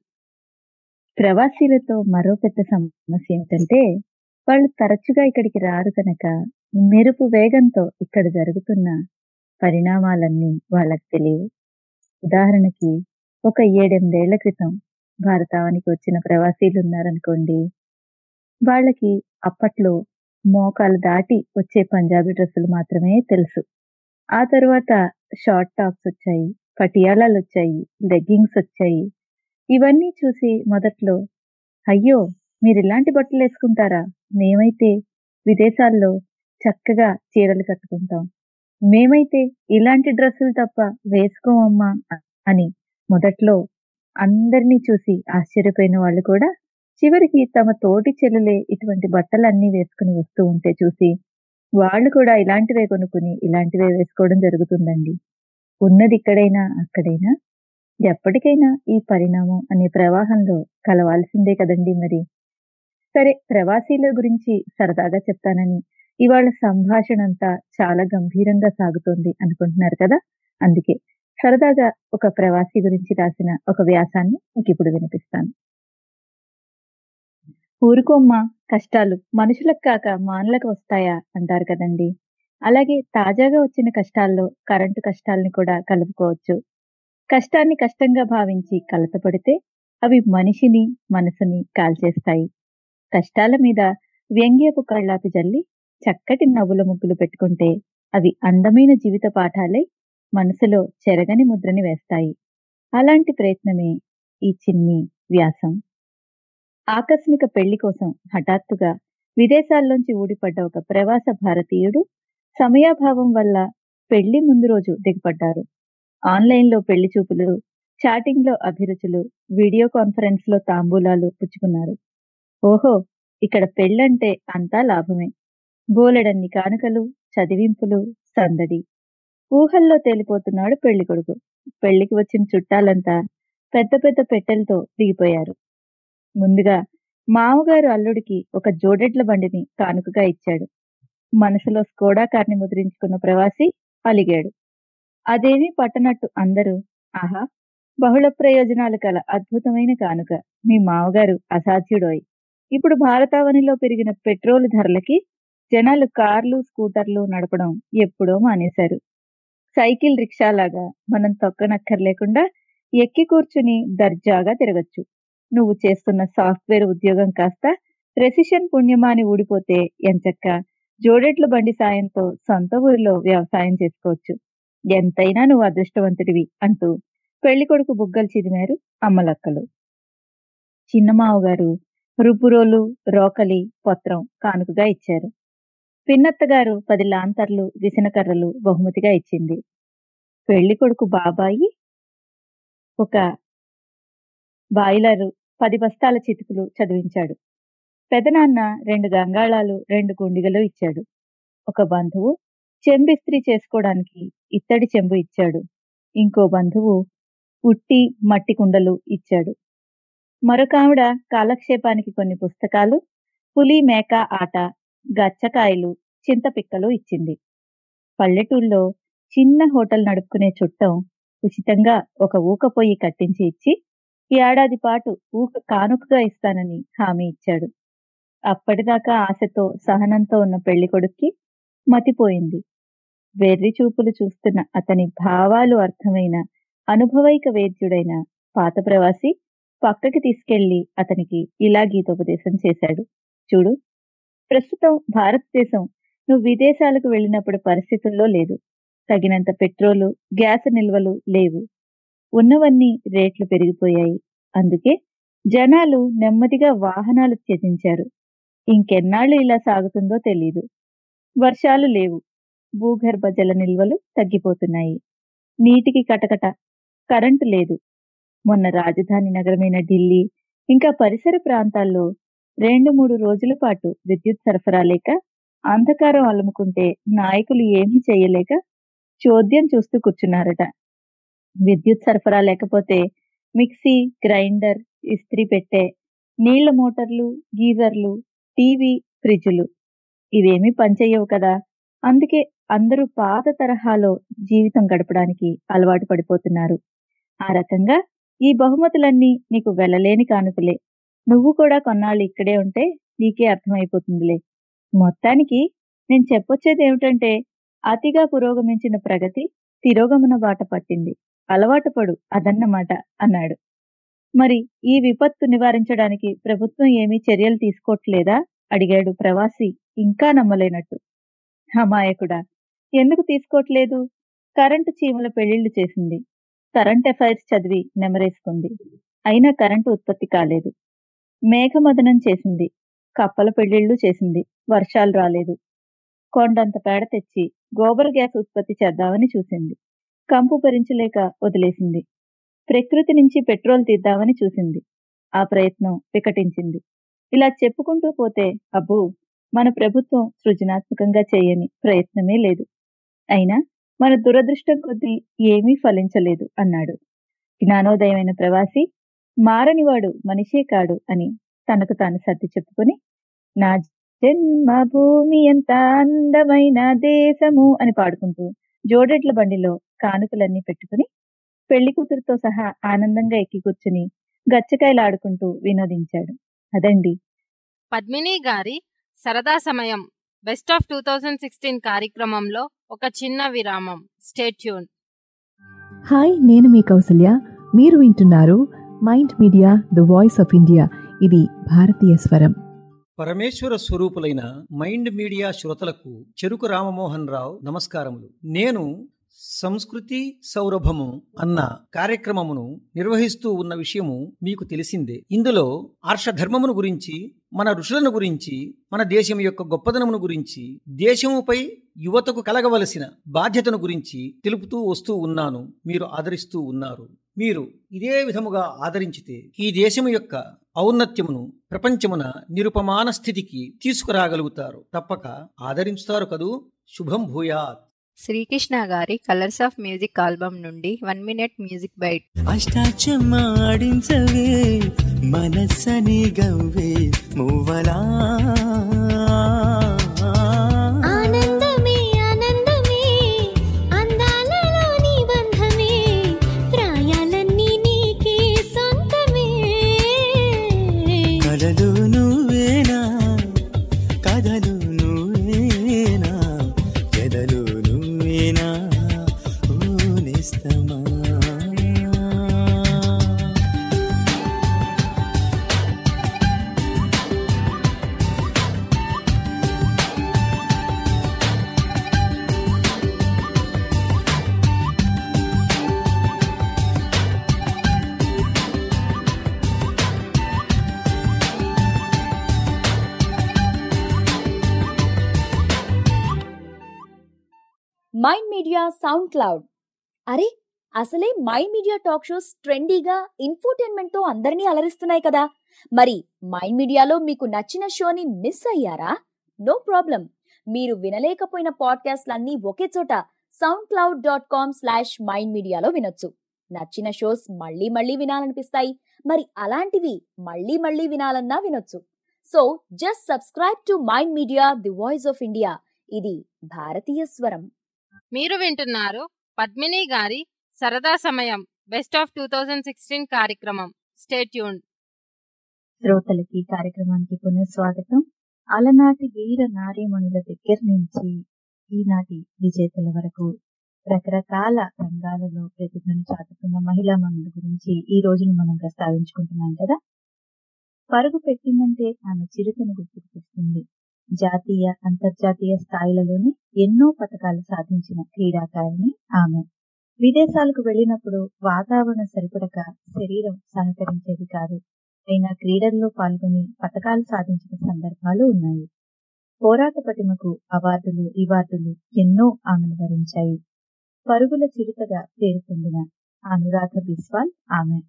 ప్రవాసీలతో మరో పెద్ద సమస్య ఏమిటంటే వాళ్ళు తరచుగా ఇక్కడికి రారు కనుక మెరుపు వేగంతో ఇక్కడ జరుగుతున్న పరిణామాలన్నీ వాళ్ళకి తెలియవు ఉదాహరణకి ఒక ఏడెనిమిదేళ్ల క్రితం భారతావనికి వచ్చిన ప్రవాసీలు ఉన్నారనుకోండి వాళ్ళకి అప్పట్లో మోకాలు దాటి వచ్చే పంజాబీ డ్రెస్సులు మాత్రమే తెలుసు ఆ తర్వాత షార్ట్ టాప్స్ వచ్చాయి పటియాలాలు వచ్చాయి లెగ్గింగ్స్ వచ్చాయి ఇవన్నీ చూసి మొదట్లో అయ్యో మీరు ఇలాంటి బట్టలు వేసుకుంటారా మేమైతే విదేశాల్లో చక్కగా చీరలు కట్టుకుంటాం మేమైతే ఇలాంటి డ్రెస్సులు తప్ప వేసుకోమమ్మా అని మొదట్లో అందరినీ చూసి ఆశ్చర్యపోయిన వాళ్ళు కూడా చివరికి తమ తోటి చెల్లెలే ఇటువంటి బట్టలన్నీ వేసుకుని వస్తూ ఉంటే చూసి వాళ్ళు కూడా ఇలాంటివే కొనుక్కుని ఇలాంటివే వేసుకోవడం జరుగుతుందండి ఉన్నది ఇక్కడైనా అక్కడైనా ఎప్పటికైనా ఈ పరిణామం అనే ప్రవాహంలో కలవాల్సిందే కదండి మరి సరే ప్రవాసీల గురించి సరదాగా చెప్తానని ఇవాళ సంభాషణ అంతా చాలా గంభీరంగా సాగుతోంది అనుకుంటున్నారు కదా అందుకే సరదాగా ఒక ప్రవాసీ గురించి రాసిన ఒక వ్యాసాన్ని మీకు ఇప్పుడు వినిపిస్తాను ఊరుకోమ్మా కష్టాలు మనుషులకు కాక మానులకు వస్తాయా అంటారు కదండి అలాగే తాజాగా వచ్చిన కష్టాల్లో కరెంటు కష్టాల్ని కూడా కలుపుకోవచ్చు కష్టాన్ని కష్టంగా భావించి కలతపడితే అవి మనిషిని మనసుని కాల్చేస్తాయి కష్టాల మీద వ్యంగ్యపు కళ్ళాపి జల్లి చక్కటి నవ్వుల ముగ్గులు పెట్టుకుంటే అవి అందమైన జీవిత పాఠాలై మనసులో చెరగని ముద్రని వేస్తాయి అలాంటి ప్రయత్నమే ఈ చిన్ని వ్యాసం ఆకస్మిక పెళ్లి కోసం హఠాత్తుగా విదేశాల్లోంచి ఊడిపడ్డ ఒక ప్రవాస భారతీయుడు సమయాభావం వల్ల పెళ్లి ముందు రోజు దిగపడ్డారు ఆన్లైన్లో పెళ్లి చూపులు చాటింగ్ లో అభిరుచులు వీడియో కాన్ఫరెన్స్ లో తాంబూలాలు పుచ్చుకున్నారు ఓహో ఇక్కడ పెళ్ళంటే అంతా లాభమే బోలెడన్ని కానుకలు చదివింపులు సందడి ఊహల్లో తేలిపోతున్నాడు పెళ్లి కొడుకు పెళ్లికి వచ్చిన చుట్టాలంతా పెద్ద పెద్ద పెట్టెలతో దిగిపోయారు ముందుగా మామగారు అల్లుడికి ఒక జోడెడ్ల బండిని కానుకగా ఇచ్చాడు మనసులో స్కోడా కార్ని ముద్రించుకున్న ప్రవాసి అలిగాడు అదేమీ పట్టనట్టు అందరూ ఆహా బహుళ ప్రయోజనాలు కల అద్భుతమైన కానుక మీ మామగారు అసాధ్యుడోయ్ ఇప్పుడు భారతావనిలో పెరిగిన పెట్రోల్ ధరలకి జనాలు కార్లు స్కూటర్లు నడపడం ఎప్పుడో మానేశారు సైకిల్ రిక్షాలాగా మనం తొక్కనక్కర్లేకుండా ఎక్కి కూర్చుని దర్జాగా తిరగచ్చు నువ్వు చేస్తున్న సాఫ్ట్వేర్ ఉద్యోగం కాస్త రెసిషన్ పుణ్యమాని ఊడిపోతే ఎంచక్క జోడెట్ల బండి సాయంతో సొంత ఊరిలో వ్యవసాయం చేసుకోవచ్చు ఎంతైనా నువ్వు అదృష్టవంతుడివి అంటూ పెళ్లి కొడుకు బుగ్గలు చిదిమారు అమ్మలక్కలు చిన్నమావ గారు రుబ్బురోలు రోకలి పొత్రం కానుకగా ఇచ్చారు పిన్నత్త గారు పది లాంతర్లు విసనకర్రలు బహుమతిగా ఇచ్చింది పెళ్లి కొడుకు బాబాయి ఒక బాయిలరు పది బస్తాల చితుకులు చదివించాడు పెదనాన్న రెండు గంగాళాలు రెండు గుండిగలు ఇచ్చాడు ఒక బంధువు చెంబిస్త్రీ చేసుకోవడానికి ఇత్తడి చెంబు ఇచ్చాడు ఇంకో బంధువు ఉట్టి మట్టి కుండలు ఇచ్చాడు మరొక ఆవిడ కాలక్షేపానికి కొన్ని పుస్తకాలు పులి మేక ఆట గచ్చకాయలు చింతపిక్కలు ఇచ్చింది పల్లెటూళ్ళలో చిన్న హోటల్ నడుపుకునే చుట్టం ఉచితంగా ఒక ఊక పొయ్యి కట్టించి ఇచ్చి ఏడాది పాటు ఊక కానుకగా ఇస్తానని హామీ ఇచ్చాడు అప్పటిదాకా ఆశతో సహనంతో ఉన్న పెళ్లి కొడుక్కి మతిపోయింది వెర్రి చూపులు చూస్తున్న అతని భావాలు అర్థమైన అనుభవైక వేద్యుడైన పాత ప్రవాసి పక్కకి తీసుకెళ్లి అతనికి ఇలా గీతోపదేశం చేశాడు చూడు ప్రస్తుతం భారతదేశం నువ్వు విదేశాలకు వెళ్ళినప్పుడు పరిస్థితుల్లో లేదు తగినంత పెట్రోలు గ్యాస్ నిల్వలు లేవు ఉన్నవన్నీ రేట్లు పెరిగిపోయాయి అందుకే జనాలు నెమ్మదిగా వాహనాలు త్యజించారు ఇంకెన్నాళ్ళు ఇలా సాగుతుందో తెలీదు వర్షాలు లేవు భూగర్భ జల నిల్వలు తగ్గిపోతున్నాయి నీటికి కటకట కరెంటు లేదు మొన్న రాజధాని నగరమైన ఢిల్లీ ఇంకా పరిసర ప్రాంతాల్లో రెండు మూడు రోజుల పాటు విద్యుత్ సరఫరా లేక అంధకారం అలుముకుంటే నాయకులు ఏమీ చేయలేక చోద్యం చూస్తూ కూర్చున్నారట విద్యుత్ సరఫరా లేకపోతే మిక్సీ గ్రైండర్ ఇస్త్రీ పెట్టే నీళ్ల మోటార్లు గీజర్లు టీవీ ఫ్రిడ్జులు ఇవేమీ పనిచేయవు కదా అందుకే అందరూ పాత తరహాలో జీవితం గడపడానికి అలవాటు పడిపోతున్నారు ఆ రకంగా ఈ బహుమతులన్నీ నీకు వెళ్ళలేని కానుకలే నువ్వు కూడా కొన్నాళ్ళు ఇక్కడే ఉంటే నీకే అర్థమైపోతుందిలే మొత్తానికి నేను చెప్పొచ్చేది ఏమిటంటే అతిగా పురోగమించిన ప్రగతి తిరోగమన బాట పట్టింది అలవాటు పడు అదన్నమాట అన్నాడు మరి ఈ విపత్తు నివారించడానికి ప్రభుత్వం ఏమీ చర్యలు తీసుకోవట్లేదా అడిగాడు ప్రవాసి ఇంకా నమ్మలేనట్టు అమాయకుడా ఎందుకు తీసుకోవట్లేదు కరెంటు చీమల పెళ్లిళ్లు చేసింది కరెంట్ అఫైర్స్ చదివి నెమరేసుకుంది అయినా కరెంటు ఉత్పత్తి కాలేదు మేఘమదనం చేసింది కప్పల పెళ్లిళ్లు చేసింది వర్షాలు రాలేదు కొండంత పేడ తెచ్చి గోబర్ గ్యాస్ ఉత్పత్తి చేద్దామని చూసింది కంపు భరించలేక వదిలేసింది ప్రకృతి నుంచి పెట్రోల్ తీద్దామని చూసింది ఆ ప్రయత్నం వికటించింది ఇలా చెప్పుకుంటూ పోతే అబ్బో మన ప్రభుత్వం సృజనాత్మకంగా చేయని ప్రయత్నమే లేదు అయినా మన దురదృష్టం కొద్దీ ఏమీ ఫలించలేదు అన్నాడు జ్ఞానోదయమైన ప్రవాసి మారనివాడు మనిషే కాడు అని తనకు తాను సర్ది చెప్పుకొని నా జన్మభూమి ఎంత అందమైన దేశము అని పాడుకుంటూ జోడెడ్ల బండిలో కానుకలన్నీ పెట్టుకుని పెళ్లి కూతురుతో సహా ఆనందంగా ఎక్కి కూర్చుని గచ్చకాయలు ఆడుకుంటూ వినోదించాడు అదండి పద్మిని గారి సరదా సమయం best of two thousand sixteen కార్యక్రమంలో ఒక చిన్న విరామం స్టేట్యూన్ హాయ్ నేను మీ కౌసల్య మీరు వింటున్నారు mind media the voice of India ఇది భారతీయ స్వరం పరమేశ్వర స్వరూపులైన మైండ్ మీడియా శ్రోతలకు చెరుకు రామమోహన్ రావు నమస్కారములు నేను సంస్కృతి సౌరభము అన్న కార్యక్రమమును నిర్వహిస్తూ ఉన్న విషయము మీకు తెలిసిందే ఇందులో ఆర్షధర్మమును గురించి మన ఋషులను గురించి మన దేశం యొక్క గొప్పదనమును గురించి దేశముపై యువతకు కలగవలసిన బాధ్యతను గురించి తెలుపుతూ వస్తూ ఉన్నాను మీరు ఆదరిస్తూ ఉన్నారు మీరు ఇదే విధముగా ఆదరించితే ఈ దేశము యొక్క ఔన్నత్యమును ప్రపంచమున నిరుపమాన స్థితికి తీసుకురాగలుగుతారు తప్పక ఆదరించుతారు కదూ శుభం భూయాత్ శ్రీకృష్ణ గారి కలర్స్ ఆఫ్ మ్యూజిక్ ఆల్బమ్ నుండి వన్ మినిట్ మ్యూజిక్ బైట్ అష్టాచమ్మాడించవే మనస్సని గవ్వే మువ్వలా ఆనందమే ఆనందమే అందాలలో నీ బంధమే ప్రాయాలన్నీ నీకే సొంతమే కలలు నువ్వేనా కథలు నువ్వేనా ఎదలు నువ్వేనా ఓ నేస్తమా మైండ్ మీడియా సౌండ్ క్లౌడ్ అరే అసలే మైండ్ మీడియా టాక్ షోస్ ట్రెండీగా ఇన్ఫోటైన్మెంట్ తో అందరినీ అలరిస్తున్నాయి కదా మరి మైండ్ మీడియాలో మీకు నచ్చిన షోని మిస్ అయ్యారా నో ప్రాబ్లం మీరు వినలేకపోయిన పాడ్కాస్ట్లన్నీ ఒకే చోట SoundCloud dot com slash mind మీడియాలో వినొచ్చు నచ్చిన షోస్ మళ్ళీ మళ్ళీ వినాలనిపిస్తాయి మరి అలాంటివి మళ్ళీ మళ్ళీ వినాలన్నా వినొచ్చు so just subscribe to mind media the voice of India ఇది భారతీయ స్వరం మీరు వింటున్నారు పద్మిని గారి సరదా సమయం best of two thousand sixteen కార్యక్రమం స్టేట్యూన్ శ్రోతలకి కార్యక్రమానికి పునఃస్వాగతం అలనాటి వీర నారీమణుల దగ్గర నుంచి ఈనాటి విజేతల వరకు రకరకాల రంగాలలో ప్రతిభను చాటుతున్న మహిళా మనుల గురించి ఈ రోజును మనం ప్రస్తావించుకుంటున్నాం కదా పరుగు పెట్టిందంటే ఆమె చిరుతను గుర్తుకు తెస్తుంది జాతీయ అంతర్జాతీయ స్థాయిలలోనే ఎన్నో పథకాలు సాధించిన క్రీడాకారిణి ఆమె విదేశాలకు వెళ్ళినప్పుడు వాతావరణం సరిపడక శరీరం సహకరించేది కాదు అయినా క్రీడల్లో పాల్గొని పథకాలు సాధించిన సందర్భాలు ఉన్నాయి పోరాట పటిమకు అవార్డులు రివార్డులు ఎన్నో ఆమెను వరించాయి పరుగుల చిరుతగా పేరు పొందిన అనురాధ బిస్వాల్ ఆమె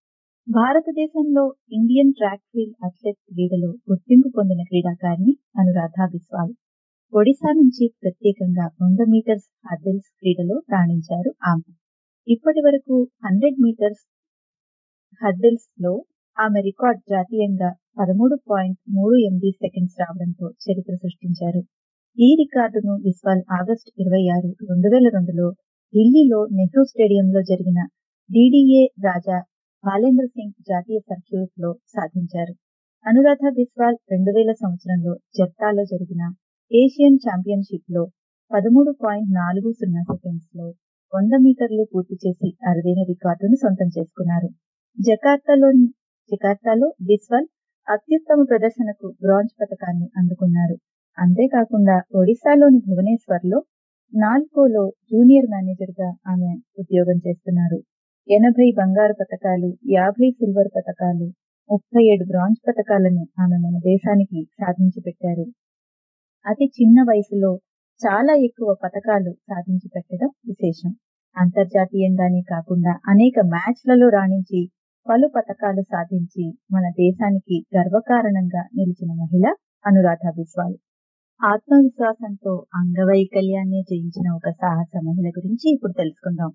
భారతదేశంలో ఇండియన్ ట్రాక్ ఫీల్డ్ అథ్లెట్ క్రీడలో గుర్తింపు పొందిన క్రీడాకారిణి అనురాధ బిస్వాల్ ఒడిశా నుంచి ప్రత్యేకంగా వంద మీటర్స్ హర్డిల్స్ క్రీడలో రాణించారు ఆమె ఇప్పటి వరకు హండ్రెడ్ మీటర్స్ హర్డిల్స్ లో ఆమె రికార్డ్ జాతీయంగా పదమూడు పాయింట్ మూడు ఎనిమిది సెకండ్స్ రావడంతో చరిత్ర సృష్టించారు ఈ రికార్డును విస్వాల్ ఆగస్టు ఇరవై ఆరు రెండు వేల రెండులో ఢిల్లీలో నెహ్రూ స్టేడియంలో జరిగిన డిడిఏ రాజా బాలేంద్ర సింగ్ జాతీయ సర్క్యూట్ లో సాధించారు అనురాధ బిస్వాల్ రెండు వేల సంవత్సరంలో జర్తాలో జరిగిన ఏషియన్ ఛాంపియన్షిప్ లో పదమూడు పాయింట్ నాలుగు సున్నా సెకండ్స్ లో వంద మీటర్లు పూర్తి చేసి అరుదైన రికార్డును సొంతం చేసుకున్నారు జకార్తాలో జకార్తాలో బిస్వాల్ అత్యుత్తమ ప్రదర్శనకు బ్రాంజ్ పథకాన్ని అందుకున్నారు అంతేకాకుండా ఒడిశాలోని భువనేశ్వర్ లో నాల్కోలో జూనియర్ మేనేజర్ గా ఆమె ఉద్యోగం చేస్తున్నారు ఎనభై బంగారు పథకాలు యాభై సిల్వర్ పథకాలు ముప్పై ఏడు బ్రాంజ్ పథకాలను ఆమె మన దేశానికి సాధించి పెట్టారు అతి చిన్న వయసులో చాలా ఎక్కువ పథకాలు సాధించి పెట్టడం విశేషం అంతర్జాతీయంగానే కాకుండా అనేక మ్యాచ్లలో రాణించి పలు పథకాలు సాధించి మన దేశానికి గర్వకారణంగా నిలిచిన మహిళ అనురాధ బిస్వాల్ ఆత్మవిశ్వాసంతో అంగవైకల్యాన్ని జయించిన ఒక సాహస మహిళ గురించి ఇప్పుడు తెలుసుకుందాం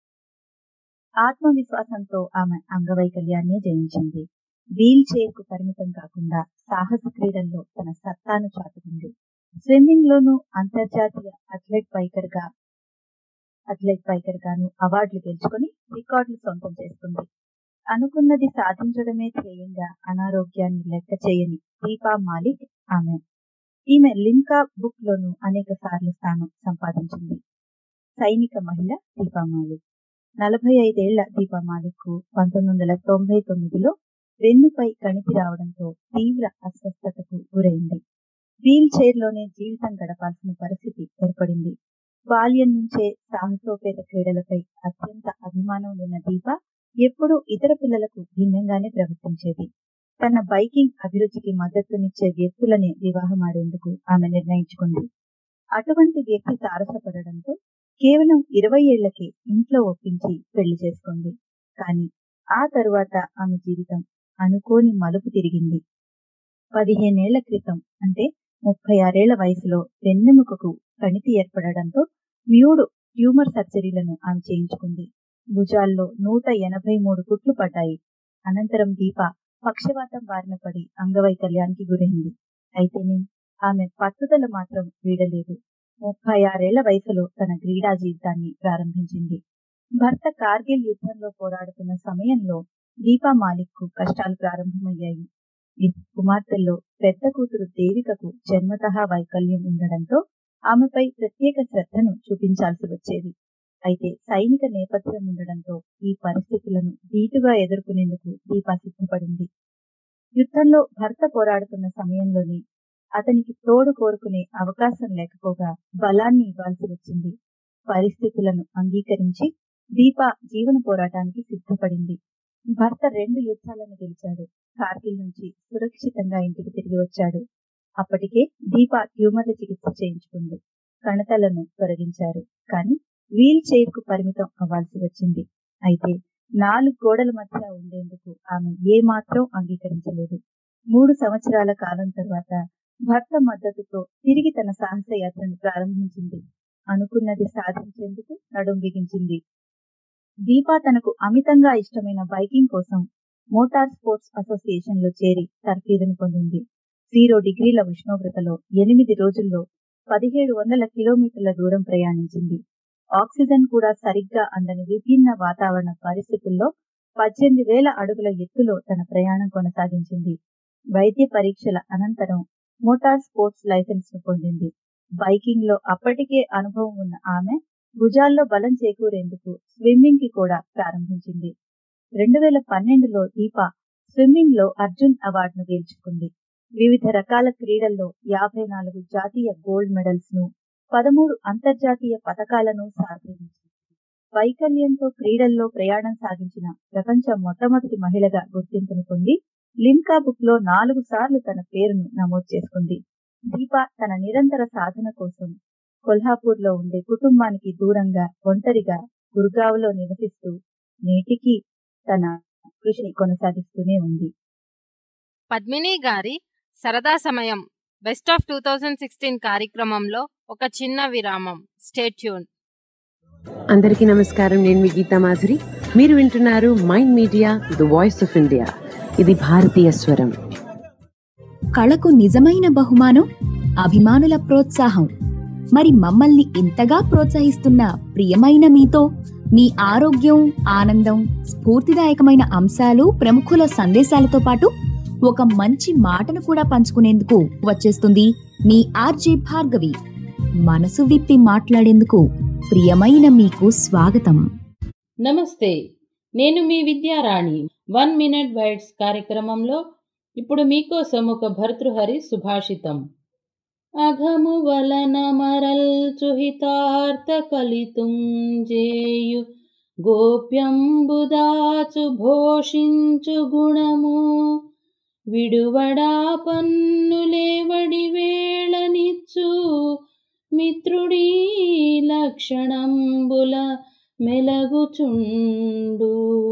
ఆత్మవిశ్వాసంతో ఆమె అంగవైకల్యాన్ని జయించింది వీల్ చైర్ కు పరిమితం కాకుండా సాహస క్రీడల్లో తన సత్తాను చాటుకుంది స్విమ్మింగ్ లోనూ అంతర్జాతీయ అథ్లెట్ బైకర్ గా అథ్లెట్ బైకర్ గాను అవార్డులు గెలుచుకుని రికార్డులు సొంతం చేసుకుంది అనుకున్నది సాధించడమే ధ్యేయంగా అనారోగ్యాన్ని లెక్క చేయని దీపా మాలిక్ ఆమె ఈమె లింకా బుక్ లోను అనేక సార్లు స్థానం సంపాదించింది సైనిక మహిళ దీపా మాలిక్ నలభై ఐదేళ్ల దీపా మాలిక్ కు పంతొమ్మిది వందల తొంభై తొమ్మిదిలో వెన్నుపై కణితి రావడంతో తీవ్ర అస్వస్థతకు గురైంది వీల్ చైర్ లోనే జీవితం గడపాల్సిన పరిస్థితి ఏర్పడింది బాల్యం నుంచే సాహసోపేత క్రీడలపై అత్యంత అభిమానం ఉన్న దీప ఎప్పుడూ ఇతర పిల్లలకు భిన్నంగానే ప్రవర్తించేది తన బైకింగ్ అభిరుచికి మద్దతునిచ్చే వ్యక్తులనే వివాహమాడేందుకు ఆమె నిర్ణయించుకుంది అటువంటి వ్యక్తి తారసపడడంతో కేవలం ఇరవై ఏళ్లకే ఇంట్లో ఒప్పించి పెళ్లి చేసుకుంది కానీ ఆ తరువాత ఆమె జీవితం అనుకోని మలుపు తిరిగింది పదిహేనేళ్ల క్రితం అంటే ముప్పై ఆరేళ్ల వయసులో వెన్నెముకకు కణితి ఏర్పడడంతో మ్యూడు ట్యూమర్ సర్జరీలను ఆమె చేయించుకుంది భుజాల్లో నూట ఎనభై మూడు కుట్లు పడ్డాయి అనంతరం దీప పక్షవాతం బారిన పడి అంగవైకల్యానికి గురైంది అయితేనే ఆమె పట్టుదల మాత్రం వీడలేదు ముప్పై ఆరేళ్ల వయసులో తన క్రీడా జీవితాన్ని ప్రారంభించింది భర్త కార్గిల్ యుద్ధంలో పోరాడుతున్న సమయంలో దీపా మాలిక్ కు కష్టాలు ప్రారంభమయ్యాయి కుమార్తెల్లో పెద్ద కూతురు దేవికకు జన్మతహా వైకల్యం ఉండడంతో ఆమెపై ప్రత్యేక శ్రద్ధను చూపించాల్సి వచ్చేది అయితే సైనిక నేపథ్యం ఉండడంతో ఈ పరిస్థితులను ధీటుగా ఎదుర్కొనేందుకు దీపా సిద్ధపడింది యుద్ధంలో భర్త పోరాడుతున్న సమయంలోనే అతనికి తోడు కోరుకునే అవకాశం లేకపోగా బలాన్ని ఇవ్వాల్సి వచ్చింది పరిస్థితులను అంగీకరించి దీప జీవన పోరాటానికి సిద్ధపడింది భర్త రెండు యుద్ధాలను గెలిచాడు కార్గిల్ నుంచి సురక్షితంగా ఇంటికి తిరిగి వచ్చాడు అప్పటికే దీప ట్యూమర్ల చికిత్స చేయించుకుంది కణతలను తొలగించారు కానీ వీల్ చైర్ కు పరిమితం అవ్వాల్సి వచ్చింది అయితే నాలుగు గోడల మధ్య ఉండేందుకు ఆమె ఏమాత్రం అంగీకరించలేదు మూడు సంవత్సరాల కాలం తర్వాత భర్త మద్దతుతో తిరిగి తన సాహస యాత్రను ప్రారంభించింది అనుకున్నది సాధించేందుకు నడుం బిగించింది దీపా తనకు అమితంగా ఇష్టమైన బైకింగ్ కోసం మోటార్ స్పోర్ట్స్ అసోసియేషన్ లో చేరి తర్ఫీదును పొందింది జీరో డిగ్రీల ఉష్ణోగ్రతలో ఎనిమిది రోజుల్లో పదిహేడు వందల కిలోమీటర్ల దూరం ప్రయాణించింది ఆక్సిజన్ కూడా సరిగ్గా అందని విభిన్న వాతావరణ పరిస్థితుల్లో పద్దెనిమిది వేల అడుగుల ఎత్తులో తన ప్రయాణం కొనసాగించింది వైద్య పరీక్షల అనంతరం మోటార్ స్పోర్ట్స్ లైసెన్స్ ను పొందింది బైకింగ్ లో అప్పటికే అనుభవం ఉన్న ఆమె భుజాల్లో బలం చేకూరేందుకు స్విమ్మింగ్ కి కూడా ప్రారంభించింది రెండు వేల పన్నెండులో దీప స్విమ్మింగ్ లో అర్జున్ అవార్డును గెలుచుకుంది వివిధ రకాల క్రీడల్లో యాభై నాలుగు జాతీయ గోల్డ్ మెడల్స్ ను పదమూడు అంతర్జాతీయ పథకాలను సాధించింది వైకల్యంతో క్రీడల్లో ప్రయాణం సాగించిన ప్రపంచ మొట్టమొదటి మహిళగా గుర్తింపును పొంది లిమ్కా బుక్ లో నాలుగు సార్లు తన పేరును నమోదు చేసుకుంది దీప తన నిరంతర సాధన కోసం కొల్హాపూర్ లో ఉండే కుటుంబానికి దూరంగా ఒంటరిగా గుర్గావ్లో నివసిస్తూ నేటికి తన కృషిని కొనసాగిస్తూనే ఉంది పద్మిని గారి సరదా సమయం best of two thousand sixteen కార్యక్రమంలో ఒక చిన్న విరామం స్టేట్యూన్ అందరికీ నమస్కారం నేను మీ గీతా మాధురి మీరు వింటున్నారు mind media the voice of India ఇది భారతీయ స్వరం కళకు నిజమైన బహుమానం అభిమానుల ప్రోత్సాహం మరి మమ్మల్ని ఇంతగా ప్రోత్సహిస్తున్న ప్రియమైన మీతో మీ ఆరోగ్యం ఆనందం స్ఫూర్తిదాయకమైన అంశాలు ప్రముఖుల సందేశాలతో పాటు ఒక మంచి మాటను కూడా పంచుకునేందుకు వచ్చేస్తుంది మీ ఆర్జే భార్గవి మనసు విప్పి మాట్లాడేందుకు ప్రియమైన మీకు స్వాగతం నమస్తే నేను మీ విద్యారాణి వన్ మినిట్ వైడ్స్ కార్యక్రమంలో ఇప్పుడు మీకోసం ఒక భర్తృహరి సుభాషితం అఘము వలన మరల్చుహితార్థ కలితుంజేయు గోప్యంబుదాచు భోషించు గుణము విడువడా పన్నులేవడి వేళనిచ్చు మిత్రుడీ లక్షణంబుల మెలగుచుండు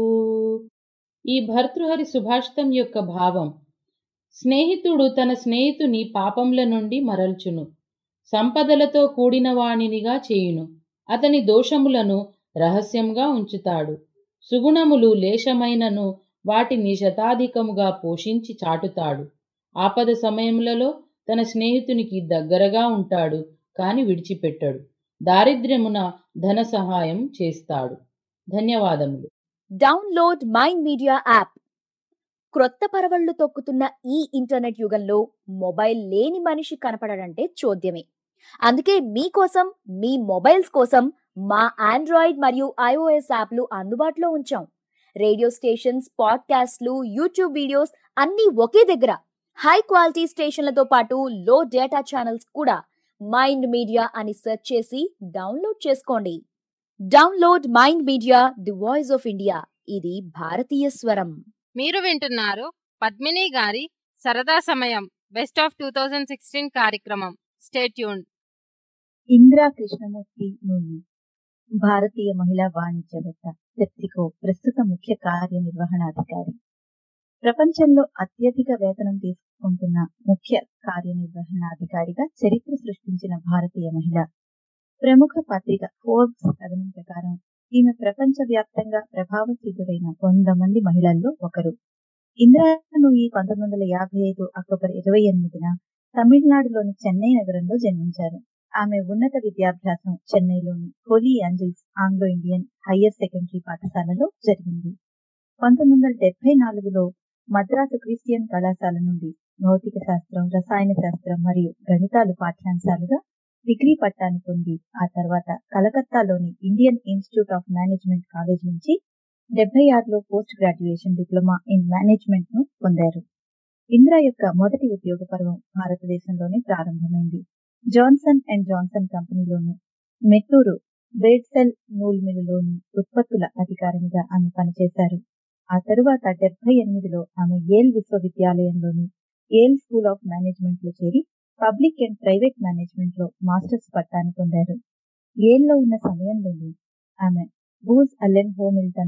ఈ భర్తృహరి సుభాషితం యొక్క భావం స్నేహితుడు తన స్నేహితుని పాపంల నుండి మరల్చును సంపదలతో కూడిన వాణినిగా చేయును అతని దోషములను రహస్యంగా ఉంచుతాడు సుగుణములు లేశమైనను వాటిని శతాధికముగా పోషించి చాటుతాడు ఆపద సమయములలో తన స్నేహితునికి దగ్గరగా ఉంటాడు కాని విడిచిపెట్టడు దారిద్ర్యమున ధన సహాయం చేస్తాడు ధన్యవాదములు డౌన్లోడ్ మైండ్ మీడియా యాప్ క్రొత్త పరవళ్లు తొక్కుతున్న ఈ ఇంటర్నెట్ యుగంలో మొబైల్ లేని మనిషి కనపడడంటే చోద్యమే అందుకే మీకోసం మీ మొబైల్స్ కోసం మా ఆండ్రాయిడ్ మరియు ఐఓఎస్ యాప్లు అందుబాటులో ఉంచాం రేడియో స్టేషన్స్ పాడ్కాస్ట్లు యూట్యూబ్ వీడియోస్ అన్నీ ఒకే దగ్గర హై క్వాలిటీ స్టేషన్లతో పాటు లో డేటా ఛానల్స్ కూడా మైండ్ మీడియా అని సెర్చ్ చేసి డౌన్లోడ్ చేసుకోండి download mind media the voice of India ఇది భారతీయ స్వరం మీరు వింటున్నారు పద్మిని గారి సరదా సమయం best of two thousand sixteen కార్యక్రమం స్టేట్యూన్ ఇందిరా కృష్ణమూర్తి నూయి భారతీయ మహిళా వాణిజ్యవేత్త పెప్సికో ప్రస్తుత ముఖ్య కార్యనిర్వహణాధికారి ప్రపంచంలో అత్యధిక వేతనం తీసుకుంటున్న ముఖ్య కార్యనిర్వహణాధికారిగా చరిత్ర సృష్టించిన భారతీయ మహిళ ప్రముఖ పత్రిక ఫోర్బ్స్ కథనం ప్రకారం ఈమె ప్రపంచ వ్యాప్తంగా ప్రభావశీలురైన వంద మంది మహిళల్లో ఒకరు ఇందిరాను ఈ పంతొమ్మిది వందల యాభై ఐదు అక్టోబర్ ఇరవై ఎనిమిదిన తమిళనాడులోని చెన్నై నగరంలో జన్మించారు ఆమె ఉన్నత విద్యాభ్యాసం చెన్నైలోని Holy Angels Anglo Indian higher secondary పాఠశాలలో జరిగింది పంతొమ్మిది వందల డెబ్బై నాలుగులో మద్రాసు క్రిస్టియన్ కళాశాల నుండి భౌతిక శాస్త్రం రసాయన శాస్త్రం మరియు గణితాలు పాఠ్యాంశాలుగా డిగ్రీ పట్టాన్ని పొంది ఆ తర్వాత కలకత్తాలోని Indian institute of management college నుంచి డెబ్బై ఆరులో post graduation diploma in management ను పొందారు ఇందిరా యొక్క మొదటి ఉద్యోగ పర్వం భారతదేశంలోనే ప్రారంభమైంది జాన్సన్ అండ్ జాన్సన్ కంపెనీలోను మెట్టూరు బేడ్సెల్ నూల్ మిల్లులోను ఉత్పత్తుల అధికారినిగా ఆమె పనిచేశారు ఆ తరువాత డెబ్బై ఎనిమిదిలో ఆమె ఏల్ విశ్వవిద్యాలయంలోని ఏల్ స్కూల్ ఆఫ్ మేనేజ్మెంట్ లో చేరి పబ్లిక్ అండ్ ప్రైవేట్ మేనేజ్మెంట్ లో మాస్టర్స్ పట్టాను పొందారు ఏల్లో ఉన్న సమయంలోనే ఆమె బూజ్ అల్లెన్ హోమిల్టన్ లో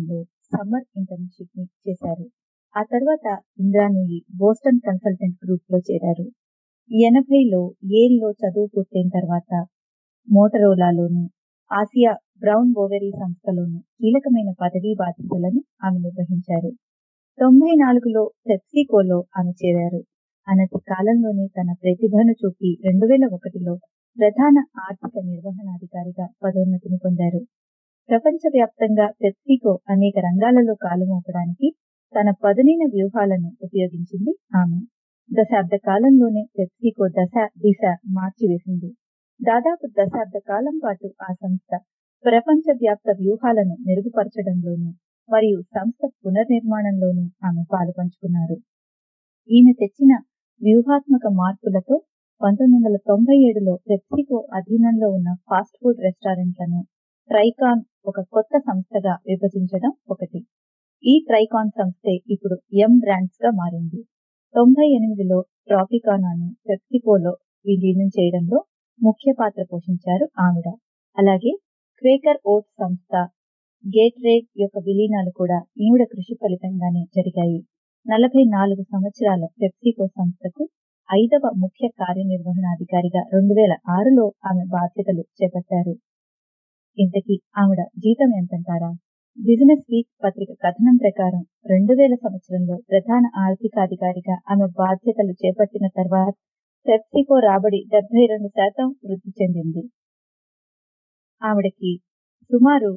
సమ్మర్ ఇంటర్న్షిప్ ని చేశారు ఆ తర్వాత ఇంద్రానూయి బోస్టన్ కన్సల్టెంట్ గ్రూప్ లో చేరారు ఎనభైలో ఏల్లో చదువు పూర్తయిన తర్వాత మోటరోలాలోను ఆసియా బ్రౌన్ బోవెరీ సంస్థలోను కీలకమైన పదవీ బాధ్యతలను ఆమె నిర్వహించారు తొంభై నాలుగులో పెప్సికోలో ఆమె చేరారు అనతి కాలంలోనే తన ప్రతిభను చూపి రెండు వేల ఒకటిలో ప్రధాన ఆర్థిక నిర్వహణాధికారిగా పదోన్నతిని పొందారు ప్రపంచవ్యాప్తంగా పెప్సికో అనేక రంగాలలో కాలు మోపడానికి తన పదునైన వ్యూహాలను ఉపయోగించింది ఆమె దశాబ్ద కాలంలోనే పెప్సికో దశ దిశ మార్చివేసింది దాదాపు దశాబ్ద కాలం పాటు ఆ సంస్థ ప్రపంచవ్యాప్త వ్యూహాలను మెరుగుపరచడంలోనూ మరియు సంస్థ పునర్నిర్మాణంలోనూ ఆమె పాలు పంచుకున్నారు ఈమె తెచ్చిన వ్యూహాత్మక మార్పులతో పంతొమ్మిది వందల తొంభై ఏడులో పెప్సికో అధీనంలో ఉన్న ఫాస్ట్ ఫుడ్ రెస్టారెంట్లను ట్రైకాన్ ఒక కొత్త సంస్థగా విభజించడం ఒకటి ఈ ట్రైకాన్ సంస్థే ఇప్పుడు ఎం బ్రాండ్స్ గా మారింది తొంభై ఎనిమిదిలో ట్రాపికానాను పెప్సికోలో విలీనం చేయడంలో ముఖ్య పాత్ర పోషించారు ఆవిడ అలాగే క్వేకర్ ఓట్స్ సంస్థ గేట్ రేట్ యొక్క విలీనాలు కూడా ఈవిడ కృషి ఫలితంగానే జరిగాయి నలభై నాలుగు సంవత్సరాల పెప్సికో సంస్థకు ఐదవ ముఖ్య కార్యనిర్వహణాధికారిగా రెండు వేల ఆరులో ఆమె బాధ్యతలు చేపట్టారు ఇంతకీ ఆవిడ జీతం ఎంతంటారా బిజినెస్ వీక్ పత్రిక కథనం ప్రకారం రెండు వేల సంవత్సరంలో ప్రధాన ఆర్థికాధికారిగా ఆమె బాధ్యతలు చేపట్టిన తర్వాత పెప్సికో రాబడి డెబ్బై రెండు శాతం వృద్ధి చెందింది ఆవిడకి సుమారు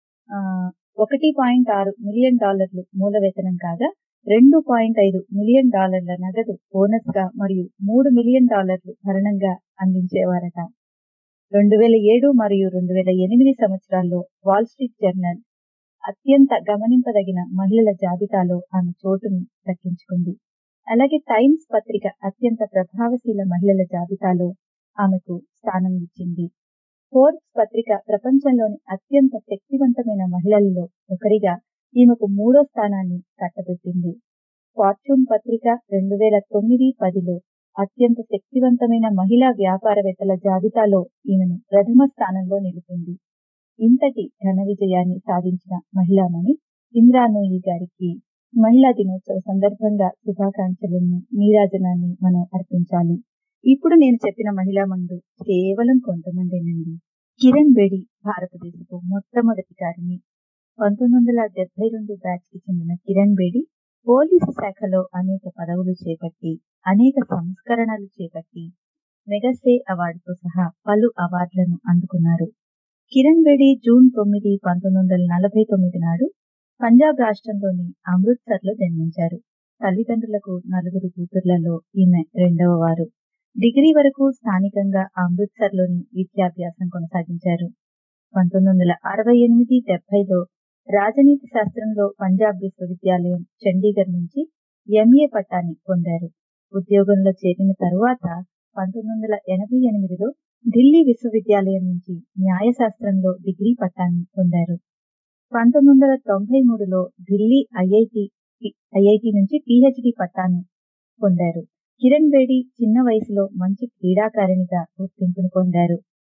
ఒకటి పాయింట్ ఆరు మిలియన్ డాలర్లు మూల వేతనం కాగా రెండు పాయింట్ ఐదు మిలియన్ డాలర్ల నగదు బోనస్ గా మరియు మూడు మిలియన్ డాలర్లు భరణంగా అందించేవారట రెండు వేల ఏడు మరియు రెండు వేల ఎనిమిది సంవత్సరాల్లో వాల్ స్ట్రీట్ జర్నల్ అత్యంత గమనింపదగిన మహిళల జాబితాలో ఆమె చోటును దక్కించుకుంది అలాగే టైమ్స్ పత్రిక అత్యంత ప్రభావశీల మహిళల జాబితాలో ఆమెకు స్థానం ఇచ్చింది ఫోర్బ్స్ పత్రిక ప్రపంచంలోని అత్యంత శక్తివంతమైన మహిళలలో ఒకరిగా ఈమెకు మూడో స్థానాన్ని కట్టబెట్టింది ఫార్చ్యూన్ పత్రిక రెండు వేల తొమ్మిది పదిలో అత్యంత శక్తివంతమైన మహిళా వ్యాపారవేత్తల జాబితాలో ఈమెను ప్రథమ స్థానంలో నిలిపింది ఇంతటి ఘన విజయాన్ని సాధించిన మహిళామణి ఇంద్రానోయి గారికి మహిళా దినోత్సవ సందర్భంగా శుభాకాంక్షలను నీరాజనాన్ని మనం అర్పించాలి ఇప్పుడు నేను చెప్పిన మహిళా మందు కేవలం కొంతమందేనండి కిరణ్ బేడి భారతదేశపు మొట్టమొదటి కారిని పంతొమ్మిది వందల డెబ్బై రెండు బ్యాచ్ కి చెందిన కిరణ్ బేడి పోలీసు శాఖలో అనేక పదవులు చేపట్టి అనేక సంస్కరణలు చేపట్టి మెగసే అవార్డుతో సహా పలు అవార్డులను అందుకున్నారు కిరణ్ బేడి జూన్ తొమ్మిది పంతొమ్మిది వందల నలభై తొమ్మిది నాడు పంజాబ్ రాష్ట్రంలోని అమృత్సర్ లో జన్మించారు తల్లిదండ్రులకు నలుగురు కూతుర్లలో ఈమె రెండవ వారు డిగ్రీ వరకు స్థానికంగా అమృత్సర్ లోని విద్యాభ్యాసం కొనసాగించారు పంతొమ్మిది వందల అరవై ఎనిమిది డెబ్బైలో రాజనీతి శాస్త్రంలో పంజాబ్ విశ్వవిద్యాలయం చండీగఢ్ నుంచి ఎంఏ పట్టాని పొందారు ఉద్యోగంలో చేరిన తరువాత పంతొమ్మిది వందల ఎనభై ఎనిమిదిలో ఢిల్లీ విశ్వవిద్యాలయం నుంచి న్యాయశాస్త్రంలో డిగ్రీ పట్టాన్ని పొందారు పంతొమ్మిది వందల తొంభై మూడులో ఢిల్లీ ఐఐటి ఐఐటి నుంచి పిహెచ్డి పట్టాను పొందారు కిరణ్ బేడి చిన్న వయసులో మంచి క్రీడాకారిణిగా గుర్తింపును పొందారు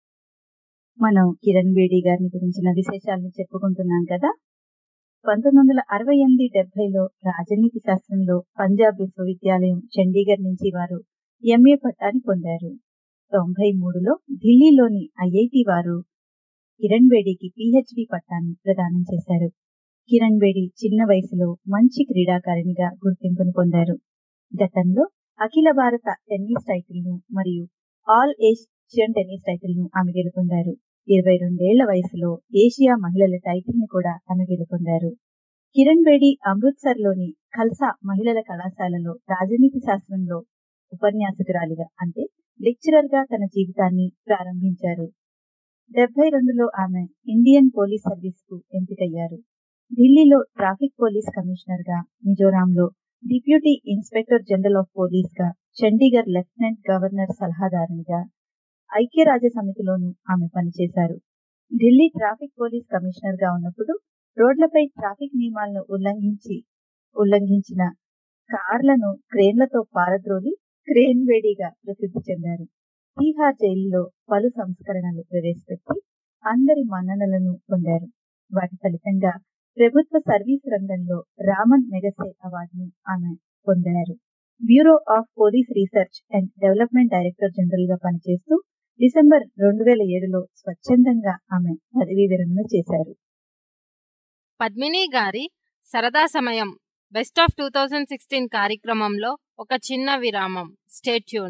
మనం కిరణ్ బేడి గారిని గురించిన విశేషాలను చెప్పుకుంటున్నాం కదా పంతొమ్మిది వందల అరవై ఎనిమిది డెబ్బైలో రాజనీతి శాస్త్రంలో పంజాబ్ విశ్వవిద్యాలయం చండీగఢ్ నుంచి వారు ఎంఏ పట్టాని పొందారు తొంభై మూడులో ఢిల్లీలోని ఐఐటి వారు కిరణ్ బేడికి పిహెచ్డి పట్టాను ప్రదానం చేశారు కిరణ్ బేడి చిన్న వయసులో మంచి క్రీడాకారిణిగా గుర్తింపును పొందారు గతంలో అఖిల భారత టెన్నిస్ టైటిల్ ను మరియు ఆల్ ఏషియన్ టెన్నిస్ టైటిల్ ను ఆమె గెలుపొందారు ఇరవై రెండేళ్ల వయసులో ఏషియా మహిళల టైటిల్ ని కూడా ఆమె గెలుపొందారు కిరణ్ బేడి అమృత్సర్ లోని ఖల్సా మహిళల కళాశాలలో రాజనీతి శాస్త్రంలో ఉపన్యాసకురాలిగా అంటే లెక్చరర్ గా తన జీవితాన్ని ప్రారంభించారు డెబ్బై రెండులో ఆమె ఇండియన్ పోలీస్ సర్వీస్ కు ఎంపికయ్యారు ఢిల్లీలో ట్రాఫిక్ పోలీస్ కమిషనర్ గా మిజోరాంలో deputy inspector general of police గా చండీగఢ్ లెఫ్టినెంట్ గవర్నర్ సలహాదారునిగా ఐక్యరాజ్య సమితిలోనూ ఆమె పనిచేశారు ఢిల్లీ ట్రాఫిక్ పోలీస్ కమిషనర్ గా ఉన్నప్పుడు రోడ్లపై ట్రాఫిక్ నియమాలను ఉల్లంఘించి ఉల్లంఘించిన కార్లను క్రేన్లతో పారద్రోలి క్రేన్ వేడిగా ప్రసిద్ధి చెందారు తీహార్ జైలులో పలు సంస్కరణలు ప్రవేశపెట్టి అందరి మన్ననలను పొందారు వాటి ఫలితంగా ప్రభుత్వ సర్వీస్ రంగంలో రామన్ మెగసే అవార్డును ఆమె పొందారు bureau of police research and development director general గా పనిచేస్తూ డిసెంబర్ రెండు వేల ఏడులో స్వచ్ఛందంగా ఆమె పదవీ విరమణ చేశారు పద్మిని గారి సరదా సమయం best of two thousand sixteen కార్యక్రమంలో ఒక చిన్న విరామం stay tune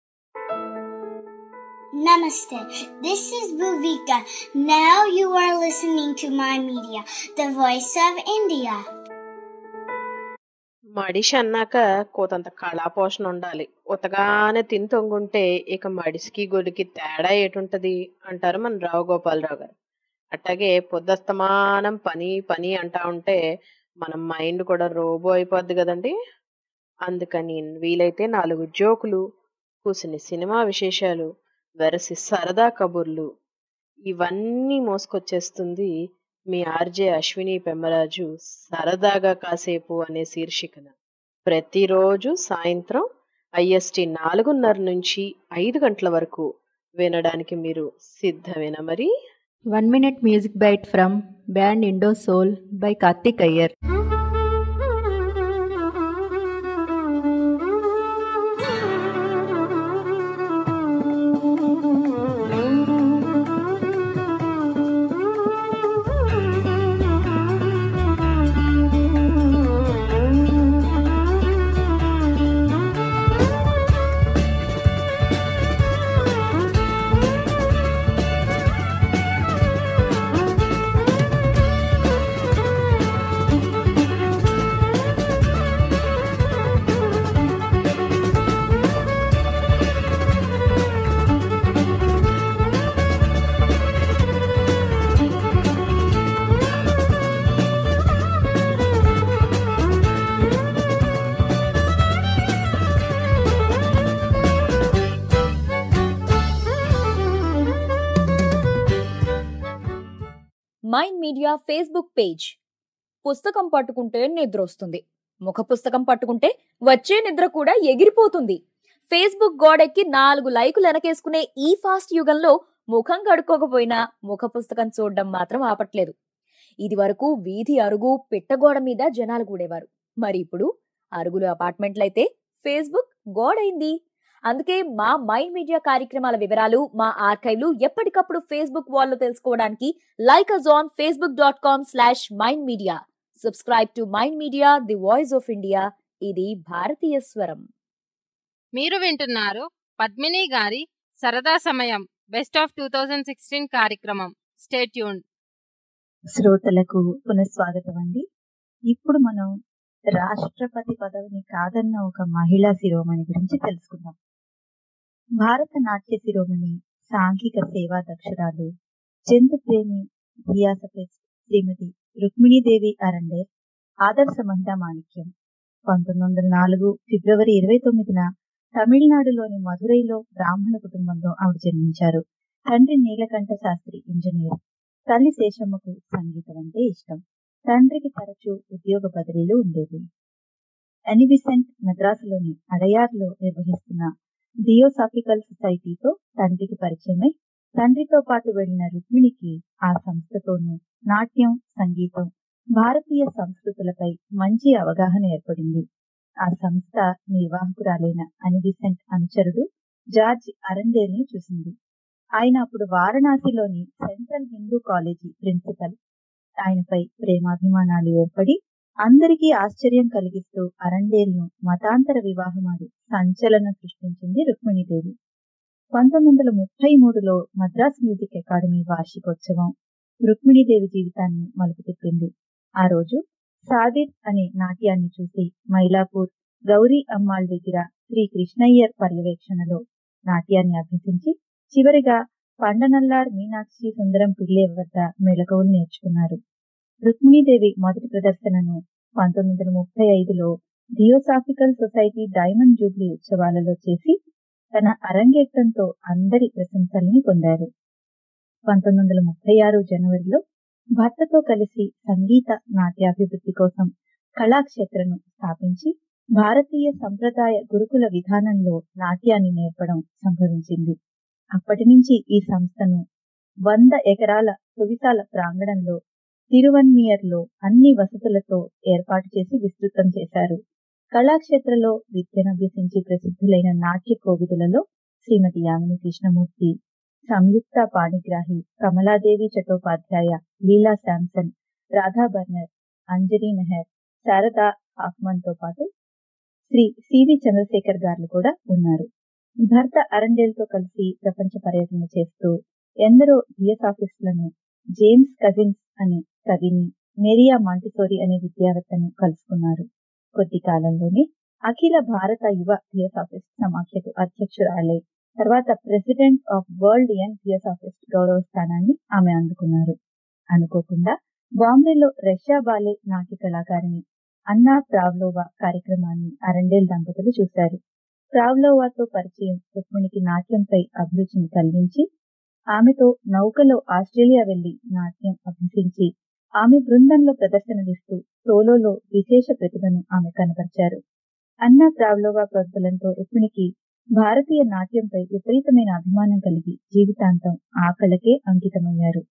Namaste. This is Bhuvika. Now you are listening to my media, the voice of India. మడిషి అన్నాక కోతంత కళాపోషణ ఉండాలి ఉతగానే తిని తొంగుంటే ఇక మడిసికి గొడికి తేడా ఏటుంటది అంటారు మన రావు గోపాలరావు గారు అట్లాగే పొద్దస్తమానం పని పని అంటా ఉంటే మన మైండ్ కూడా రోబో అయిపోద్ది కదండి అందుకని వీలైతే నాలుగు జోకులు కూసిన సినిమా విశేషాలు వెరసి సరదా కబుర్లు ఇవన్నీ మోసుకొచ్చేస్తుంది మీ ఆర్జే అశ్విని పెమ్మరాజు సరదాగా కాసేపు అనే శీర్షికన ప్రతిరోజు సాయంత్రం ఐఎస్టి నాలుగున్నర నుంచి ఐదు గంటల వరకు వినడానికి మీరు సిద్ధమేనా మరి one minute music bite from band Indo Soul by Karthik Iyer mind media Facebook page పుస్తకం పట్టుకుంటే నిద్ర వస్తుంది ముఖ పుస్తకం పట్టుకుంటే వచ్చే నిద్ర కూడా ఎగిరిపోతుంది ఫేస్బుక్ గోడెక్కి నాలుగు లైకులు వెనకేసుకునే ఈ ఫాస్ట్ యుగంలో ముఖం కడుక్కోకపోయినా ముఖ పుస్తకం చూడడం మాత్రం ఆపట్లేదు ఇది వరకు వీధి అరుగు పిట్టగోడ మీద జనాలు కూడేవారు మరి ఇప్పుడు అరుగులు అపార్ట్మెంట్లయితే ఫేస్బుక్ గోడైంది అందుకే మా మైండ్ మీడియా కార్యక్రమాల వివరాలు మా ఆర్కైవ్లు ఎప్పటికప్పుడు ఫేస్బుక్ వాల్లో తెలుసుకోవడానికి like us on Facebook dot com slash mind media subscribe to mind media the voice of India ఇది భారతీయ స్వరం మీరు వింటున్నారు పద్మిని గారి సరదా సమయం best of two thousand sixteen కార్యక్రమం స్టేట్యూన్ శ్రోతలకు పునఃస్వాగతం అండి ఇప్పుడు మనం రాష్ట్రపతి పదవిని కాదన్న ఒక మహిళా శిరోమణి గురించి తెలుసుకుందాం భారత నాట్య శిరోమణి సాంఘిక సేవా దక్షురాలు జంతు ప్రేమి ధియాసఫెస్ శ్రీమతి రుక్మిణీదేవి అరండేర్ ఆదర్శ మహిళా మాణిక్యం పంతొమ్మిది వందల నాలుగు ఫిబ్రవరి ఇరవై తొమ్మిదిన తమిళనాడులోని మధురైలో బ్రాహ్మణ కుటుంబంలో ఆవిడ జన్మించారు తండ్రి నీలకంఠ శాస్త్రి ఇంజనీర్ తల్లి శేషమ్మకు సంగీతం అంటే ఇష్టం తండ్రికి తరచూ ఉద్యోగ బదిలీలు ఉండేవి ఎనిబిసెంట్ మద్రాసులోని అడయార్లో నిర్వహిస్తున్న థియోసాఫికల్ సొసైటీతో తండ్రికి పరిచయమై తండ్రితో పాటు వెళ్లిన రుక్మిణికి ఆ సంస్థతోనూ నాట్యం సంగీతం భారతీయ సంస్కృతులపై మంచి అవగాహన ఏర్పడింది ఆ సంస్థ నిర్వాహకురాలైన అనిబిసెంట్ అనుచరుడు జార్జ్ అరండేల్ ను చూసింది ఆయన అప్పుడు వారణాసిలోని సెంట్రల్ హిందూ కాలేజీ ప్రిన్సిపల్ ఆయనపై ప్రేమాభిమానాలు ఏర్పడి అందరికీ ఆశ్చర్యం కలిగిస్తూ అరండేల్ ను మతాంతర వివాహమాడి సంచలనం సృష్టించింది రుక్మిణీదేవి పంతొమ్మిది వందల ముప్పై మూడులో మద్రాస్ మ్యూజిక్ అకాడమీ వార్షికోత్సవం రుక్మిణీదేవి జీవితాన్ని మలుపు తిప్పింది ఆ రోజు సాదిర్ అనే నాట్యాన్ని చూసి మైలాపూర్ గౌరీ అమ్మాళ్ దగ్గర శ్రీ కృష్ణయ్యర్ పర్యవేక్షణలో నాట్యాన్ని అభ్యసించి చివరిగా పండనల్లార్ మీనాక్షి సుందరం పిల్లే వద్ద మెళకువలు నేర్చుకున్నారు రుక్మిణీదేవి మొదటి ప్రదర్శనను పంతొమ్మిది వందల ముప్పై ఐదులో థియోసాఫికల్ సొసైటీ డైమండ్ జూబ్లీ ఉత్సవాలలో చేసి తన అరంగేట్రంతో అందరి ప్రశంసల్ని పొందారు పంతొమ్మిది వందల ముప్పై ఆరు జనవరిలో భర్తతో కలిసి సంగీత నాట్యాభివృద్ధి కోసం కళాక్షేత్రను స్థాపించి భారతీయ సంప్రదాయ గురుకుల విధానంలో నాట్యాన్ని నేర్పడం సంభవించింది అప్పటి నుంచి ఈ సంస్థను వంద ఎకరాల సువిశాల ప్రాంగణంలో తిరువన్మియర్లో అన్ని వసతులతో ఏర్పాటు చేసి విస్తృతం చేశారు కళాక్షేత్రలో విద్యనభ్యసించి ప్రసిద్ధులైన నాట్య కోవిదులలో శ్రీమతి యామిని కృష్ణమూర్తి సంయుక్త పాణిగ్రాహి కమలాదేవి చటోపాధ్యాయ లీలా శాంసన్ రాధా బర్నర్ అంజనీ మెహర్ శారదా హాఫ్మన్ తో పాటు శ్రీ సివి చంద్రశేఖర్ గారు కూడా ఉన్నారు భర్త అరండేల్తో కలిసి ప్రపంచ పర్యటన చేస్తూ ఎందరో డిఎస్ ఆఫీసులను జేమ్స్ కజిన్స్ అనే కవిని మేరియా మాంటిసోరి అనే విద్యావేత్తను కలుసుకున్నారు కొద్ది కాలంలోనే అఖిల భారత యువ థియోసాఫిస్ట్ సమాఖ్యకు అధ్యక్షురాలై తర్వాత president of world young theosophist గౌరవ స్థానాన్ని ఆమె అందుకున్నారు అనుకోకుండా బాంబేలో రష్యా బాలే నాట్య కళాకారిణి అన్నా ప్రావ్లోవా కార్యక్రమాన్ని అరండేల్ దంపతులు చూశారు ప్రావ్లోవాతో పరిచయం రుక్మిణికి నాట్యంపై అభిరుచిని కలిగించి ఆమెతో నౌకలో ఆస్ట్రేలియా వెళ్లి నాట్యం అభ్యసించి ఆమె బృందంలో ప్రదర్శనలిస్తూ సోలోలో విశేష ప్రతిభను ఆమె కనపరిచారు అన్నా ప్రావ్లోవా ప్రోద్బలంతో రుక్మిణికి భారతీయ నాట్యంపై విపరీతమైన అభిమానం కలిగి జీవితాంతం ఆ కళకే అంకితమయ్యారు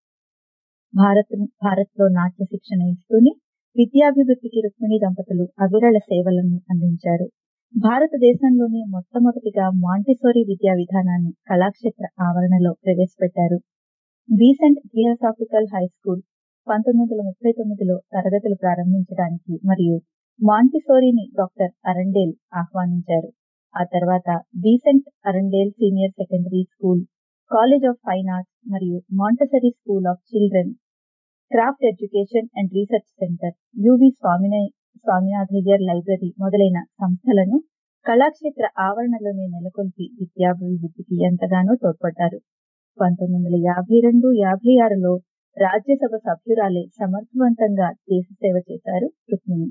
భారత్ భారత్ లో నాట్య శిక్షణ ఇస్తూనే విద్యాభివృద్ధికి రుక్మిణి దంపతులు అవిరళ సేవలను అందించారు భారతదేశంలోనే మొట్టమొదటిగా మాంటిసోరీ విద్యా విధానాన్ని కళాక్షేత్ర ఆవరణలో ప్రవేశపెట్టారు బీసెంట్ థియోసాఫికల్ హై స్కూల్ పంతొమ్మిది వందల ముప్పై తొమ్మిదిలో తరగతులు ప్రారంభించడానికి మరియు మాంటిసోరీని డాక్టర్ అరండేల్ ఆహ్వానించారు ఆ తర్వాత Besant Arundale senior secondary school college of fine arts మరియు Montessori school of children craft education and research centre UV స్వామిన స్వామినాథయ్యర్ లైబ్రరీ మొదలైన సంస్థలను కళాక్షేత్ర ఆవరణలోనే నెలకొల్పి విద్యాభివృద్ధికి ఎంతగానో తోడ్పడ్డారు పంతొమ్మిది వందల యాభై రెండు యాభై ఆరులో రాజ్యసభ సభ్యురాలే సమర్థవంతంగా దేశ సేవ చేశారు రుక్మిణి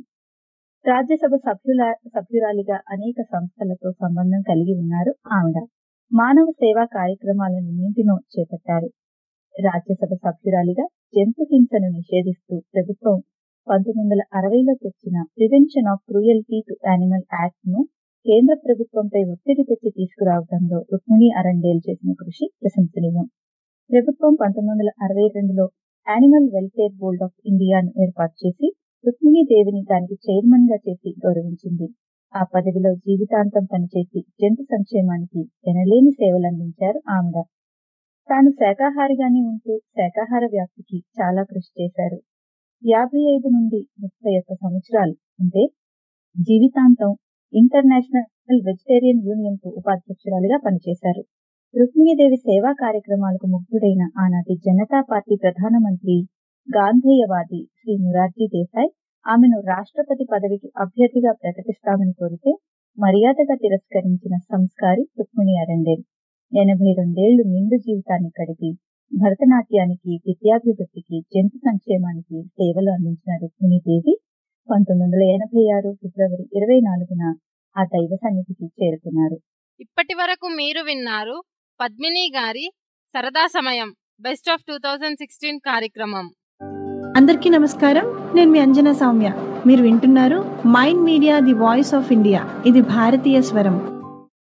రాజ్యసభ సభ్యుల సభ్యురాలిగా అనేక సంస్థలతో సంబంధం కలిగి ఉన్నారు ఆవిడ మానవ సేవా కార్యక్రమాలన్నింటినో చేపట్టారు రాజ్యసభ సభ్యురాలిగా జంతు హింసను నిషేధిస్తూ ప్రభుత్వం పంతొమ్మిది వందల అరవైలో తెచ్చిన prevention of cruelty to animal act ను కేంద్ర ప్రభుత్వంపై ఒత్తిడి తెచ్చి తీసుకురావడంలో రుక్మిణి అరండేల్ చేసిన కృషి ప్రశంసనీయం ప్రభుత్వం పంతొమ్మిది వందల అరవై రెండులో యానిమల్ వెల్ఫేర్ బోర్డ్ ఆఫ్ ఇండియాను ఏర్పాటు చేసి రుక్మిణీ దేవిని దానికి చైర్మన్ గా చేసి గౌరవించింది ఆ పదవిలో జీవితాంతం పనిచేసి జంతు సంక్షేమానికి ఎనలేని సేవలందించారు ఆవిడ తాను శాకాహారిగానే ఉంటూ శాకాహార వ్యాప్తికి చాలా కృషి చేశారు యాభై ఐదు నుండి ముప్పై ఒక్క సంవత్సరాలు అంటే జీవితాంతం ఇంటర్నేషనల్ వెజిటేరియన్ యూనియన్ కు ఉపాధ్యక్షురాలిగా పనిచేశారు రుక్మిణీదేవి సేవా కార్యక్రమాలకు ముగ్ధుడైన ఆనాటి జనతా పార్టీ ప్రధానమంత్రి గాంధేయవాది శ్రీ మురార్జీ దేశాయ్ ఆమెను రాష్ట్రపతి పదవికి అభ్యర్థిగా ప్రకటిస్తామని కోరితే మర్యాదగా తిరస్కరించిన సంస్కారి రుక్మిణి అరండేల్ ఎనభై రెండేళ్లు నిండు జీవితాన్ని గడిపి భరతనాట్యానికి విద్యాభివృద్ధికి జంతు సంక్షేమానికి సేవలు అందించిన రుక్మిణీదేవి పంతొమ్మిది వందల ఎనభై ఆరు ఫిబ్రవరి ఇరవై నాలుగున ఆ దైవ సన్నిధికి చేరుకున్నారు ఇప్పటి వరకు మీరు విన్నారు పద్మిని గారి సరదా సమయం best of two thousand sixteen కార్యక్రమం అందరికీ నమస్కారం నేను మీ అంజనా సౌమ్య మీరు వింటున్నారు mind media the voice of India ఇది భారతీయ స్వరం